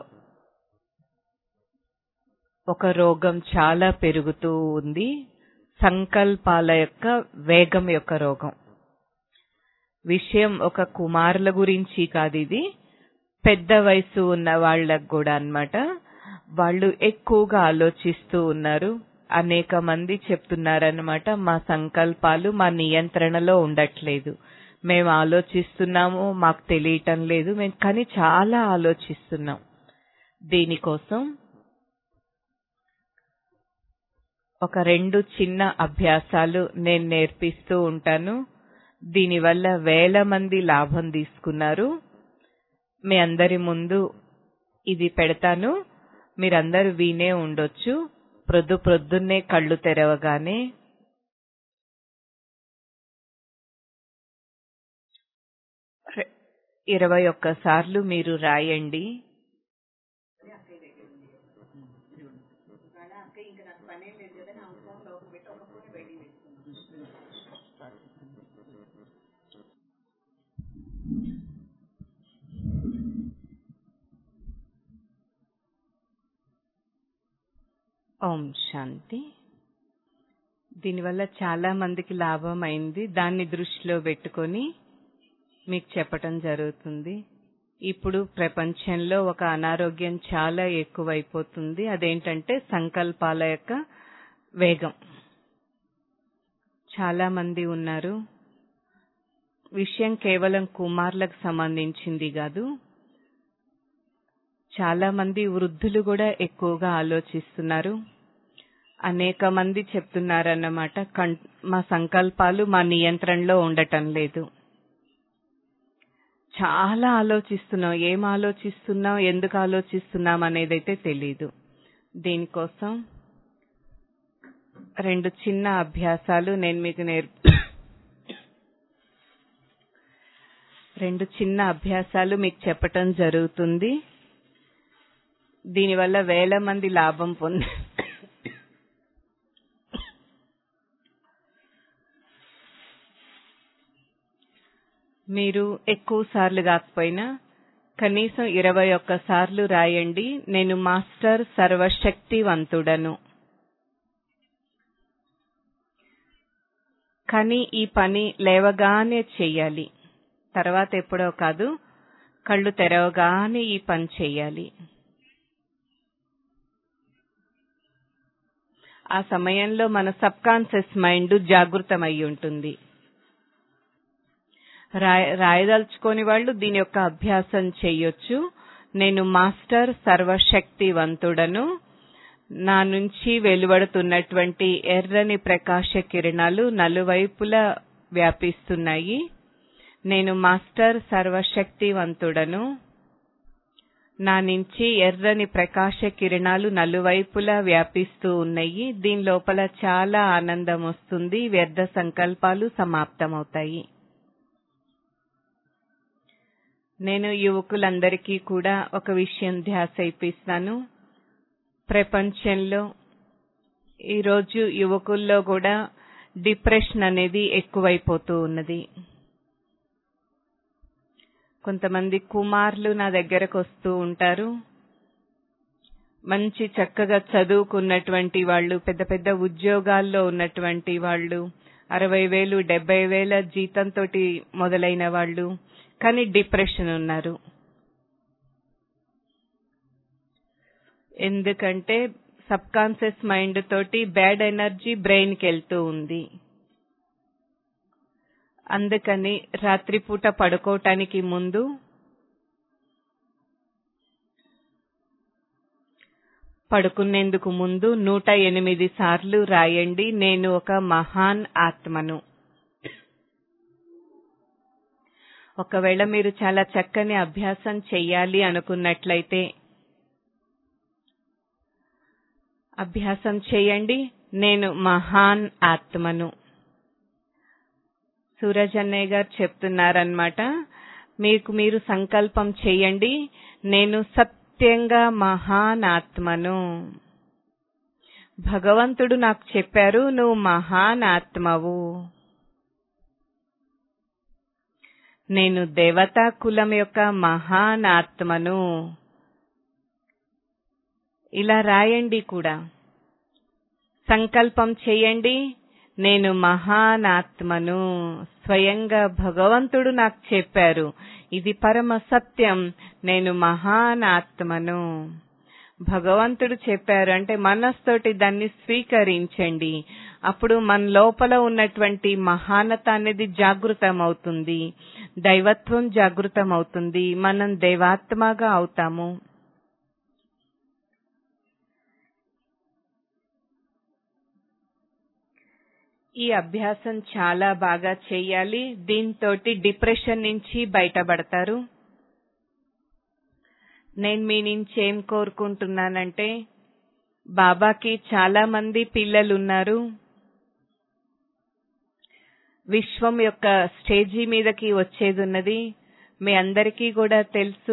ఒక రోగం చాలా పెరుగుతూ ఉంది సంకల్పాల యొక్క వేగం యొక్క రోగం విషయం ఒక కుమారుల గురించి కాదు ఇది పెద్ద వయసు ఉన్న వాళ్ళకు కూడా అన్నమాట వాళ్ళు ఎక్కువగా ఆలోచిస్తూ ఉన్నారు అనేక మంది చెప్తున్నారన్నమాట మా సంకల్పాలు మా నియంత్రణలో ఉండట్లేదు మేము ఆలోచిస్తున్నాము మాకు తెలియటం లేదు మేము కానీ చాలా ఆలోచిస్తున్నాం దీనికోసం ఒక రెండు చిన్న అభ్యాసాలు నేను నేర్పిస్తూ ఉంటాను దీనివల్ల వేల మంది లాభం తీసుకున్నారు మీ అందరి ముందు ఇది పెడతాను మీరందరూ వినే ఉండొచ్చు ప్రొద్దు ప్రొద్దున్నే కళ్ళు తెరవగానే ఇరవై ఒక్కసార్లు మీరు రాయండి ఓం శాంతి దీనివల్ల చాలా మందికి లాభం అయింది దాన్ని దృష్టిలో పెట్టుకొని మీకు చెప్పటం జరుగుతుంది ఇప్పుడు ప్రపంచంలో ఒక అనారోగ్యం చాలా ఎక్కువైపోతుంది అదేంటంటే సంకల్పాల యొక్క వేగం చాలా మంది ఉన్నారు విషయం కేవలం కుమార్లకు సంబంధించింది కాదు చాలా మంది వృద్ధులు కూడా ఎక్కువగా ఆలోచిస్తున్నారు అనేక మంది చెప్తున్నారన్నమాట మా సంకల్పాలు మా నియంత్రణలో ఉండటం లేదు చాలా ఆలోచిస్తున్నాం ఏం ఆలోచిస్తున్నాం ఎందుకు ఆలోచిస్తున్నాం అనేది అయితే తెలీదు దీనికోసం రెండు చిన్న అభ్యాసాలు నేను మీకు నేర్ రెండు చిన్న అభ్యాసాలు మీకు చెప్పటం జరుగుతుంది దీనివల్ల వేల మంది లాభం పొంద మీరు ఎక్కువ సార్లు కాకపోయినా కనీసం ఇరవై ఒక్క సార్లు రాయండి నేను మాస్టర్ సర్వశక్తివంతుడను కానీ ఈ పని లేవగానే చెయ్యాలి తర్వాత ఎప్పుడో కాదు కళ్ళు తెరవగానే ఈ పని చెయ్యాలి ఆ సమయంలో మన సబ్ కాన్షియస్ మైండ్ జాగృతమై ఉంటుంది రాయ రాయదలుచుకోని వాళ్ళు దీని యొక్క అభ్యాసం చెయ్యొచ్చు నేను మాస్టర్ సర్వశక్తివంతుడను నా నుంచి వెలువడుతున్నటువంటి ఎర్రని ప్రకాశ కిరణాలు నలువైపులా వ్యాపిస్తున్నాయి నేను మాస్టర్ సర్వశక్తివంతుడను నా నుంచి ఎర్రని ప్రకాశ కిరణాలు నలువైపులా వ్యాపిస్తూ ఉన్నాయి దీని లోపల చాలా ఆనందం వస్తుంది వ్యర్థ సంకల్పాలు సమాప్తమవుతాయి నేను యువకులందరికీ కూడా ఒక విషయం ధ్యాస ఇప్పిస్తాను ప్రపంచంలో ఈరోజు యువకుల్లో కూడా డిప్రెషన్ అనేది ఎక్కువైపోతూ ఉన్నది కొంతమంది కుమారులు నా దగ్గరకు వస్తూ ఉంటారు మంచి చక్కగా చదువుకున్నటువంటి వాళ్ళు పెద్ద పెద్ద ఉద్యోగాల్లో ఉన్నటువంటి వాళ్ళు అరవై వేలు డెబ్బై వేల జీతంతో మొదలైన వాళ్ళు కానీ డిప్రెషన్ ఉన్నారు ఎందుకంటే సబ్ కాన్షియస్ మైండ్ తోటి బ్యాడ్ ఎనర్జీ బ్రెయిన్ కి వెళ్తూ ఉంది అందుకని రాత్రిపూట పడుకోవటానికి ముందు పడుకునేందుకు ముందు నూట ఎనిమిది సార్లు రాయండి నేను ఒక మహాన్ ఆత్మను ఒకవేళ మీరు చాలా చక్కని అభ్యాసం చెయ్యాలి అనుకున్నట్లయితే అభ్యాసం చేయండి నేను మహాన్ ఆత్మను సూరజ్ అన్నయ్య గారు చెప్తున్నారనమాట మీకు మీరు సంకల్పం చేయండి నేను సత్యంగా మహాన్ ఆత్మను భగవంతుడు నాకు చెప్పారు నువ్వు మహాన్ ఆత్మవు నేను దేవతా కులం యొక్క మహాన్ ఆత్మను ఇలా రాయండి కూడా సంకల్పం చేయండి నేను మహానాత్మను స్వయంగా భగవంతుడు నాకు చెప్పారు ఇది పరమ సత్యం నేను మహానాత్మను భగవంతుడు చెప్పారు అంటే మనస్తోటి దాన్ని స్వీకరించండి అప్పుడు మన లోపల ఉన్నటువంటి మహానత అనేది జాగృతం అవుతుంది దైవత్వం జాగృతం అవుతుంది మనం దేవాత్మగా అవుతాము ఈ అభ్యాసం చాలా బాగా చేయాలి దీంతో డిప్రెషన్ నుంచి బయటపడతారు నేను మీ నుంచి ఏం కోరుకుంటున్నానంటే బాబాకి చాలా మంది పిల్లలు ఉన్నారు విశ్వం యొక్క స్టేజీ మీదకి వచ్చేది ఉన్నది మీ అందరికీ కూడా తెలుసు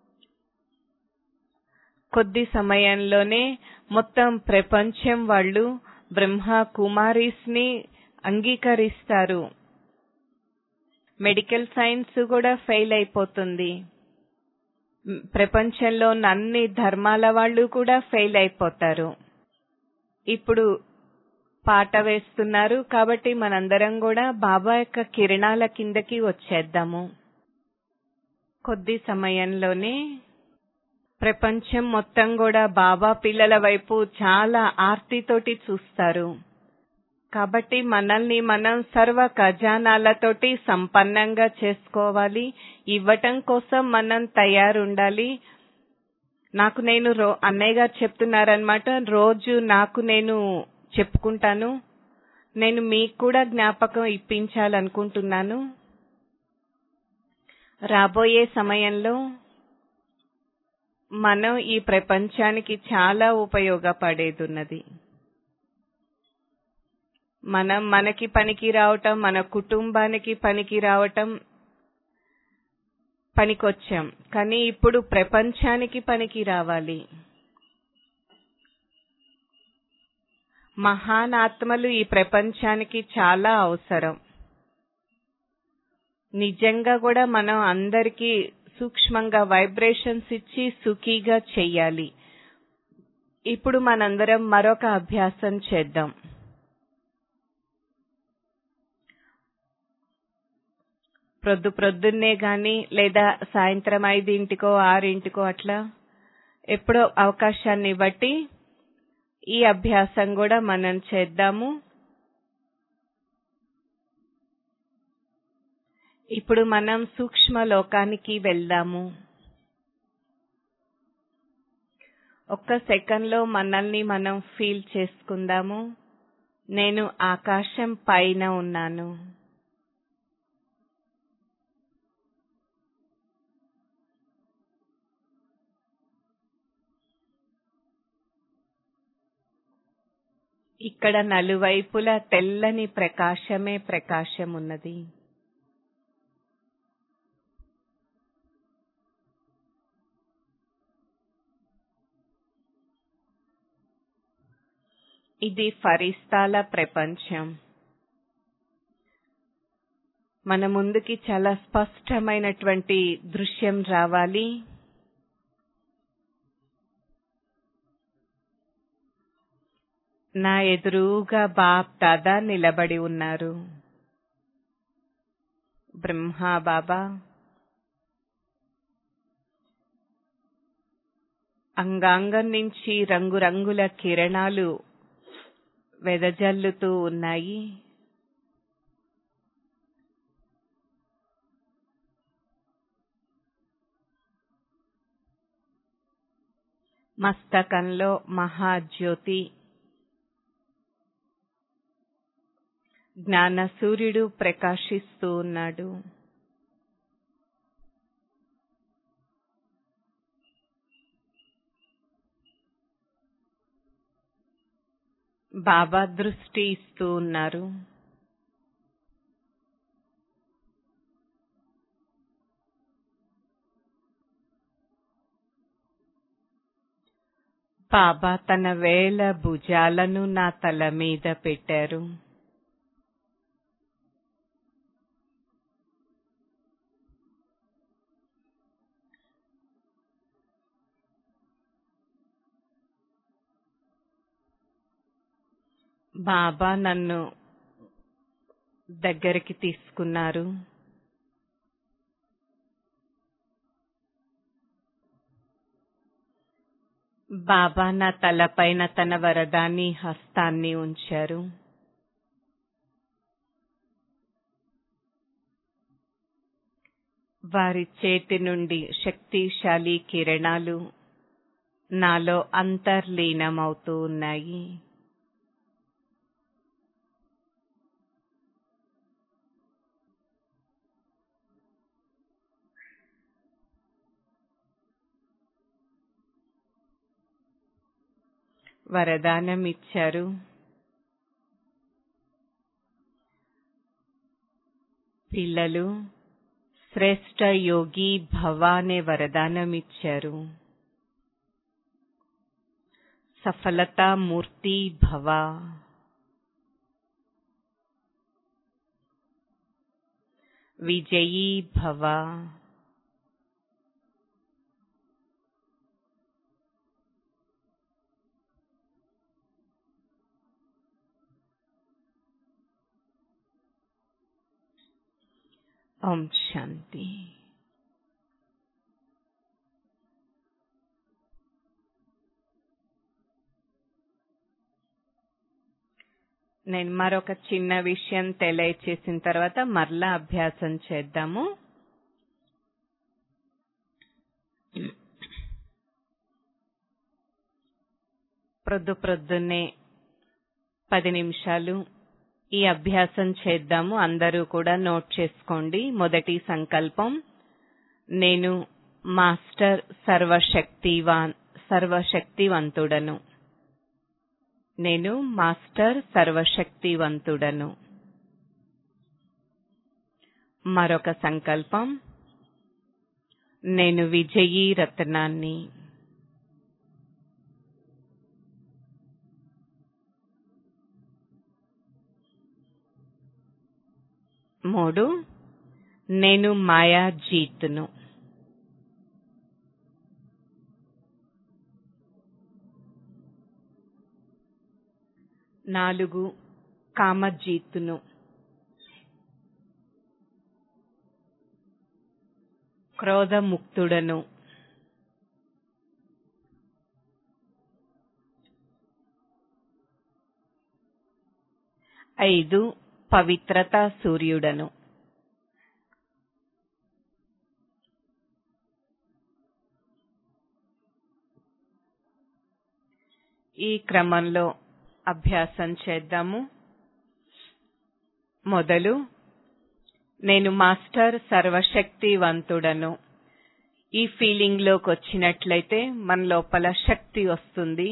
కొద్ది సమయంలోనే మొత్తం ప్రపంచం వాళ్ళు బ్రహ్మ కుమారీస్ ని అంగీకరిస్తారు మెడికల్ సైన్స్ కూడా ఫెయిల్ అయిపోతుంది ప్రపంచంలో ఉన్న అన్ని ధర్మాల వాళ్ళు కూడా ఫెయిల్ అయిపోతారు ఇప్పుడు పాట వేస్తున్నారు కాబట్టి మనందరం కూడా బాబా యొక్క కిరణాల కిందకి వచ్చేద్దాము కొద్ది సమయంలోనే ప్రపంచం మొత్తం కూడా బాబా పిల్లల వైపు చాలా ఆర్తితోటి చూస్తారు కాబట్టి మనల్ని మనం సర్వ ఖజానాలతోటి సంపన్నంగా చేసుకోవాలి ఇవ్వటం కోసం మనం తయారుండాలి నాకు నేను రో అన్నయ్య గారు చెప్తున్నారనమాట రోజు నాకు నేను చెప్పుకుంటాను నేను మీకు కూడా జ్ఞాపకం ఇప్పించాలనుకుంటున్నాను రాబోయే సమయంలో మనం ఈ ప్రపంచానికి చాలా ఉపయోగపడేదున్నది మనం మనకి పనికి రావటం మన కుటుంబానికి పనికి రావటం పనికొచ్చాం కానీ ఇప్పుడు ప్రపంచానికి పనికి రావాలి మహాన్ ఆత్మలు ఈ ప్రపంచానికి చాలా అవసరం నిజంగా కూడా మనం అందరికీ సూక్ష్మంగా వైబ్రేషన్స్ ఇచ్చి సుఖీగా చెయ్యాలి ఇప్పుడు మనందరం మరొక అభ్యాసం చేద్దాం ప్రొద్దు ప్రొద్దున్నే గాని లేదా సాయంత్రం ఐదింటికో ఆరింటికో అట్లా ఎప్పుడో అవకాశాన్ని బట్టి ఈ అభ్యాసం కూడా మనం చేద్దాము ఇప్పుడు మనం సూక్ష్మ లోకానికి వెళ్దాము ఒక్క సెకండ్ లో మనల్ని మనం ఫీల్ చేసుకుందాము నేను ఆకాశం పైన ఉన్నాను ఇక్కడ నలువైపులా తెల్లని ప్రకాశమే ప్రకాశం ఉన్నది ఇది ఫరిస్తాల ప్రపంచం మన ముందుకి చాలా స్పష్టమైనటువంటి దృశ్యం రావాలి నా ఎదురుగా బాప్ దాదా నిలబడి ఉన్నారు బ్రహ్మా బాబా అంగాంగం నుంచి రంగురంగుల కిరణాలు వెదజల్లుతూ ఉన్నాయి మస్తకంలో మహాజ్యోతి జ్ఞాన సూర్యుడు ప్రకాశిస్తూ ఉన్నాడు బాబా దృష్టి ఇస్తూ ఉన్నారు బాబా తన వేల భుజాలను నా తల మీద పెట్టారు బాబా నన్ను దగ్గరికి తీసుకున్నారు బాబా నా తలపైన తన వరదాన్ని హస్తాన్ని ఉంచారు వారి చేతి నుండి శక్తిశాలి కిరణాలు నాలో అంతర్లీనమవుతూ ఉన్నాయి వరదానం ఇచ్చారు పిల్లలు శ్రేష్ట యోగి భవ అనే వరదానం ఇచ్చారు సఫలతా మూర్తి భవ విజయీ భవ ఓం శాంతి నేను మరొక చిన్న విషయం తెలియచేసిన తర్వాత మరలా అభ్యాసం చేద్దాము ప్రొద్దు ప్రొద్దున్నే పది నిమిషాలు ఈ అభ్యాసం చేద్దాము అందరూ కూడా నోట్ చేసుకోండి మొదటి సంకల్పం నేను మాస్టర్ సర్వశక్తివాన్ సర్వశక్తివంతుడను నేను మాస్టర్ సర్వశక్తివంతుడను మరొక సంకల్పం నేను విజయీ రత్నాన్ని మూడు నేను మాయా జీత్ను నాలుగు కామజీత్తును క్రోధముక్తుడను ఐదు పవిత్రతా సూర్యుడను ఈ క్రమంలో అభ్యాసం చేద్దాము మొదలు నేను మాస్టర్ సర్వశక్తివంతుడను ఈ ఫీలింగ్ లోకి వచ్చినట్లయితే మన లోపల శక్తి వస్తుంది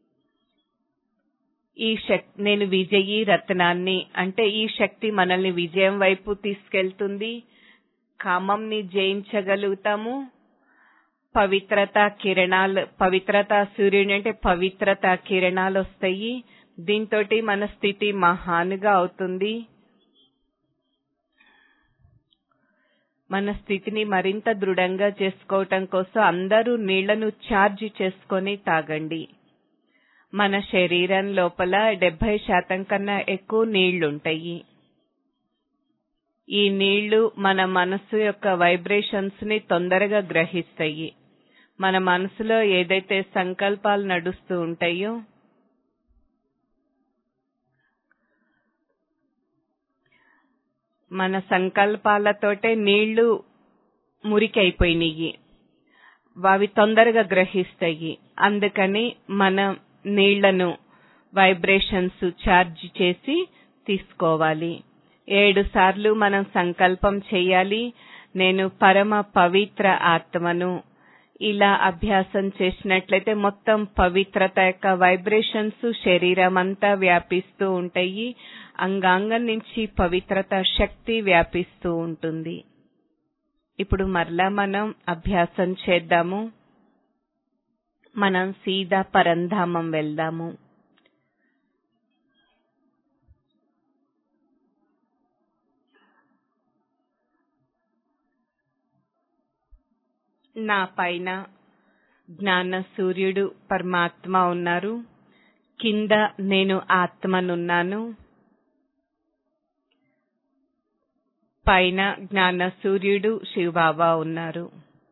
ఈ శక్తి నేను విజయీ రత్నాన్ని అంటే ఈ శక్తి మనల్ని విజయం వైపు తీసుకెళ్తుంది కామంని జయించగలుగుతాము పవిత్రత కిరణాలు పవిత్రత సూర్యుని అంటే పవిత్రత కిరణాలు వస్తాయి దీంతో మన స్థితి మహానుగా అవుతుంది మన స్థితిని మరింత దృఢంగా చేసుకోవటం కోసం అందరూ నీళ్లను ఛార్జ్ చేసుకొని తాగండి మన శరీరం లోపల డెబ్బై శాతం కన్నా ఎక్కువ నీళ్లుంటాయి ఈ నీళ్లు మన మనసు యొక్క వైబ్రేషన్స్ ని తొందరగా గ్రహిస్తాయి మన మనసులో ఏదైతే సంకల్పాలు నడుస్తూ ఉంటాయో మన సంకల్పాలతోటే నీళ్లు మురికైపోయినాయి అవి తొందరగా గ్రహిస్తాయి అందుకని మన నీళ్లను వైబ్రేషన్స్ ఛార్జ్ చేసి తీసుకోవాలి ఏడు సార్లు మనం సంకల్పం చేయాలి నేను పరమ పవిత్ర ఆత్మను ఇలా అభ్యాసం చేసినట్లయితే మొత్తం పవిత్రత యొక్క వైబ్రేషన్స్ శరీరం అంతా వ్యాపిస్తూ ఉంటాయి అంగాంగం నుంచి పవిత్రత శక్తి వ్యాపిస్తూ ఉంటుంది ఇప్పుడు మరలా మనం అభ్యాసం చేద్దాము మనం సీదా పరంధామం వెళ్దాము నా పైన జ్ఞాన సూర్యుడు పరమాత్మ ఉన్నారు కింద నేను ఆత్మనున్నాను పైన జ్ఞాన సూర్యుడు శివబాబా ఉన్నారు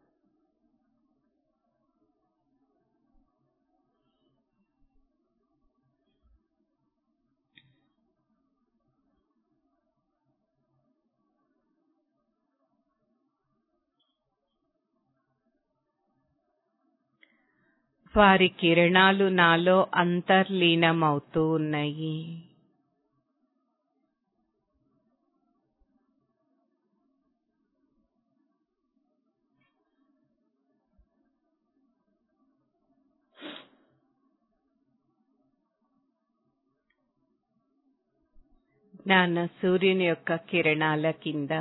వారి కిరణాలు నాలో అంతర్లీనమవుతూ ఉన్నాయి జ్ఞాన సూర్యుని యొక్క కిరణాల కింద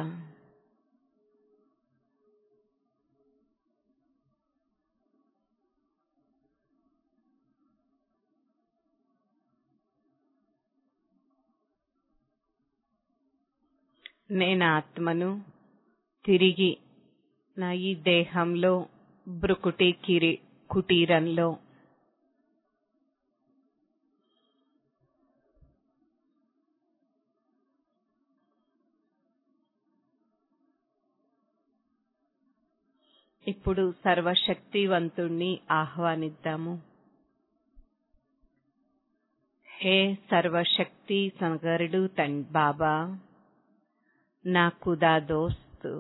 నేను ఆత్మను తిరిగి నా ఈ దేహంలో బ్రుకుటి కిరి కుటీరంలో ఇప్పుడు సర్వశక్తివంతుణ్ణి ఆహ్వానిద్దాము హే సర్వశక్తి సగరుడు తన్ బాబా నా కుదా దోస్తు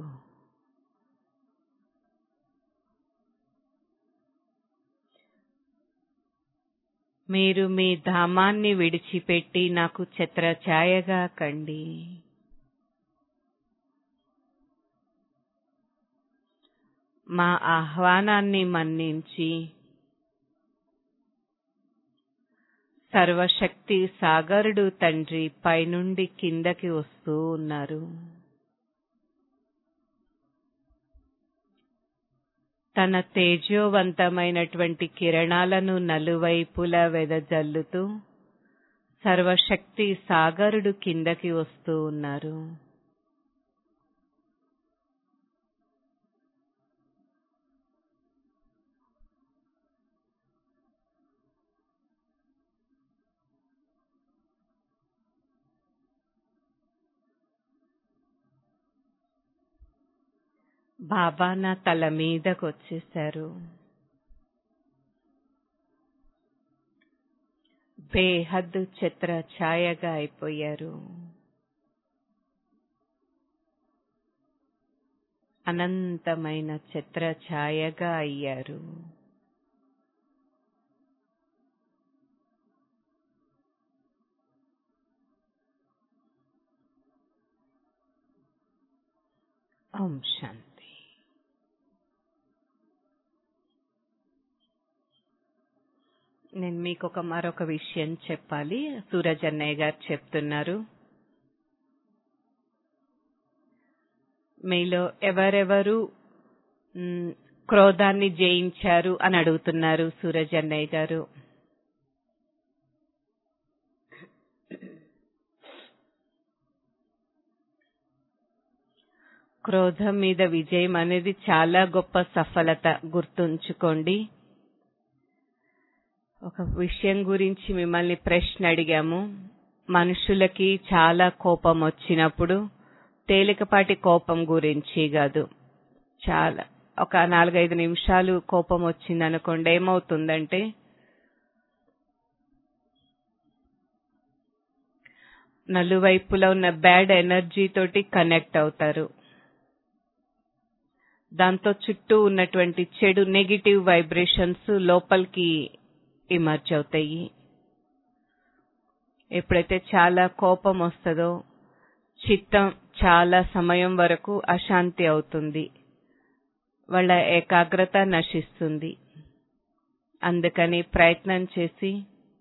మీరు మీ ధామాన్ని విడిచిపెట్టి నాకు ఛత్రఛాయగా కండి మా ఆహ్వానాన్ని మన్నించి సర్వశక్తి సాగరుడు తండ్రి పైనుండి కిందకి వస్తూ ఉన్నారు తన తేజోవంతమైనటువంటి కిరణాలను నలువైపులా వెదజల్లుతూ సర్వశక్తి సాగరుడు కిందకి వస్తూ ఉన్నారు బాబా నా తల మీదకు వచ్చేశారు బేహద్దు చిత్ర ఛాయగా అయిపోయారు అనంతమైన చిత్ర ఛాయగా అయ్యారు ఓం శాంతి నేను మీకు ఒక మరొక విషయం చెప్పాలి సూరజ్ అన్నయ్య గారు చెప్తున్నారు మీలో ఎవరెవరు మ్, క్రోధాన్ని జయించారు అని అడుగుతున్నారు సూరజ్ అన్నయ్య గారు క్రోధం మీద విజయం అనేది చాలా గొప్ప సఫలత గుర్తుంచుకోండి ఒక విషయం గురించి మిమ్మల్ని ప్రశ్న అడిగాము మనుషులకి చాలా కోపం వచ్చినప్పుడు తేలికపాటి కోపం గురించి కాదు చాలా ఒక నాలుగైదు నిమిషాలు కోపం వచ్చిందనుకోండి ఏమవుతుందంటే నలువైపులా ఉన్న బ్యాడ్ ఎనర్జీ తోటి కనెక్ట్ అవుతారు దాంతో చుట్టూ ఉన్నటువంటి చెడు నెగిటివ్ వైబ్రేషన్స్ లోపలికి ఇమర్జ్ అవుతాయి ఎప్పుడైతే చాలా కోపం వస్తుందో చిత్తం చాలా సమయం వరకు అశాంతి అవుతుంది వాళ్ళ ఏకాగ్రత నశిస్తుంది అందుకని ప్రయత్నం చేసి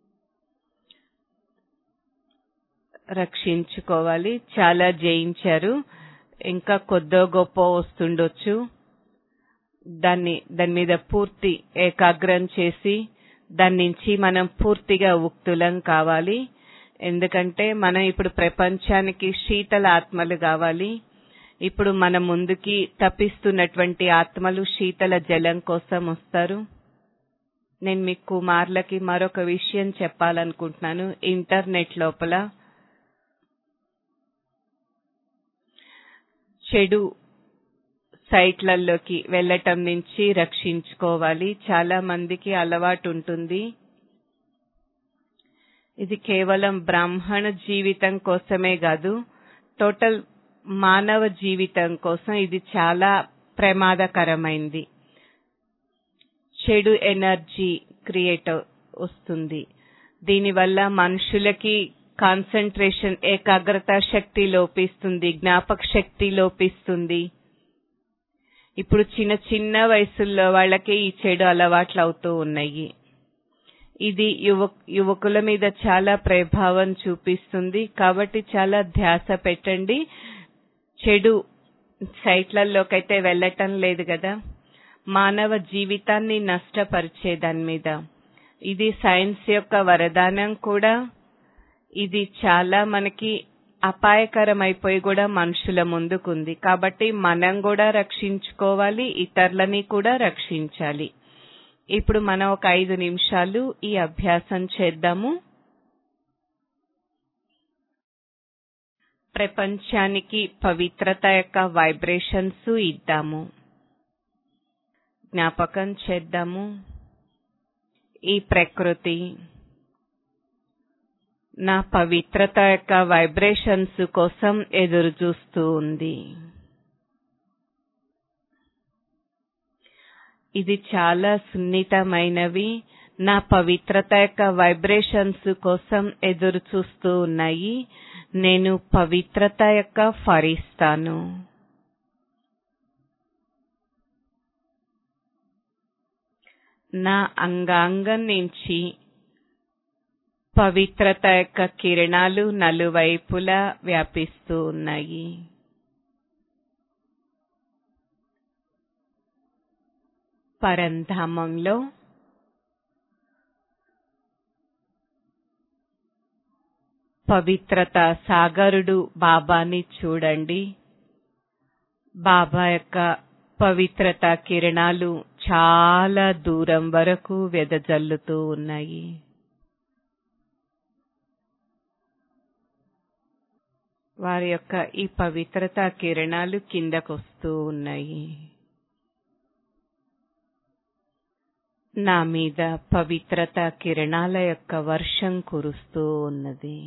రక్షించుకోవాలి చాలా జయించారు ఇంకా కొద్దో గొప్ప వస్తుండొచ్చు దాన్ని దాని మీద పూర్తి ఏకాగ్రం చేసి దాని నుంచి మనం పూర్తిగా ఉక్తులం కావాలి ఎందుకంటే మనం ఇప్పుడు ప్రపంచానికి శీతల ఆత్మలు కావాలి ఇప్పుడు మన ముందుకి తప్పిస్తున్నటువంటి ఆత్మలు శీతల జలం కోసం వస్తారు నేను మీకు కుమార్లకి మరొక విషయం చెప్పాలనుకుంటున్నాను ఇంటర్నెట్ లోపల చెడు సైట్లలోకి వెళ్ళటం నుంచి రక్షించుకోవాలి చాలా మందికి అలవాటు ఉంటుంది ఇది కేవలం బ్రాహ్మణ జీవితం కోసమే కాదు టోటల్ మానవ జీవితం కోసం ఇది చాలా ప్రమాదకరమైంది చెడు ఎనర్జీ క్రియేట్ వస్తుంది దీనివల్ల మనుషులకి కాన్సన్ట్రేషన్ ఏకాగ్రత శక్తి లోపిస్తుంది జ్ఞాపక శక్తి లోపిస్తుంది ఇప్పుడు చిన్న చిన్న వయసుల్లో వాళ్ళకి ఈ చెడు అలవాట్లు అవుతూ ఉన్నాయి ఇది యువ యువకుల మీద చాలా ప్రభావం చూపిస్తుంది కాబట్టి చాలా ధ్యాస పెట్టండి చెడు సైట్లలోకైతే వెళ్ళటం లేదు కదా మానవ జీవితాన్ని నష్టపరిచే దాని మీద ఇది సైన్స్ యొక్క వరదానం కూడా ఇది చాలా మనకి అపాయకరమైపోయి కూడా మనుషుల ముందుకుంది కాబట్టి మనం కూడా రక్షించుకోవాలి ఇతరులని కూడా రక్షించాలి ఇప్పుడు మనం ఒక ఐదు నిమిషాలు ఈ అభ్యాసం చేద్దాము ప్రపంచానికి పవిత్రత యొక్క వైబ్రేషన్స్ ఇద్దాము జ్ఞాపకం చేద్దాము ఈ ప్రకృతి నా పవిత్రత యొక్క వైబ్రేషన్స్ కోసం ఎదురు చూస్తూ ఉంది ఇది చాలా సున్నితమైనవి నా పవిత్రత యొక్క వైబ్రేషన్స్ కోసం ఎదురు చూస్తూ ఉన్నాయి నేను పవిత్రత యొక్క ఫరిస్తాను నా అంగాంగం నుంచి పవిత్రత యొక్క కిరణాలు నలువైపులా వ్యాపిస్తూ ఉన్నాయి పరంధామంలో పవిత్రత సాగరుడు బాబాని చూడండి బాబా యొక్క పవిత్రత కిరణాలు చాలా దూరం వరకు వెదజల్లుతూ ఉన్నాయి వారి యొక్క ఈ పవిత్రత కిరణాలు కిందకొస్తూ ఉన్నాయి నా మీద పవిత్రత కిరణాల యొక్క వర్షం కురుస్తూ ఉన్నది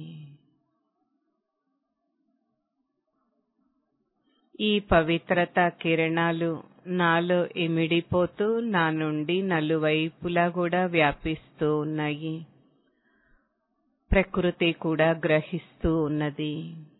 ఈ పవిత్రత కిరణాలు నాలో ఇమిడిపోతూ నా నుండి నలువైపులా కూడా వ్యాపిస్తూ ఉన్నాయి ప్రకృతి కూడా గ్రహిస్తూ ఉన్నది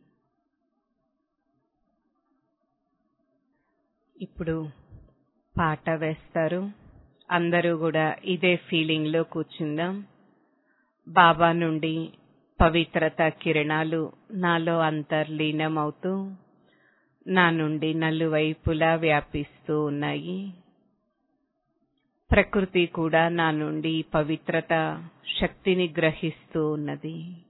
ఇప్పుడు పాట వేస్తారు అందరూ కూడా ఇదే ఫీలింగ్ లో కూర్చుందాం బాబా నుండి పవిత్రత కిరణాలు నాలో అంతర్లీనమవుతూ నా నుండి నలువైపులా వ్యాపిస్తూ ఉన్నాయి ప్రకృతి కూడా నా నుండి పవిత్రత శక్తిని గ్రహిస్తూ ఉన్నది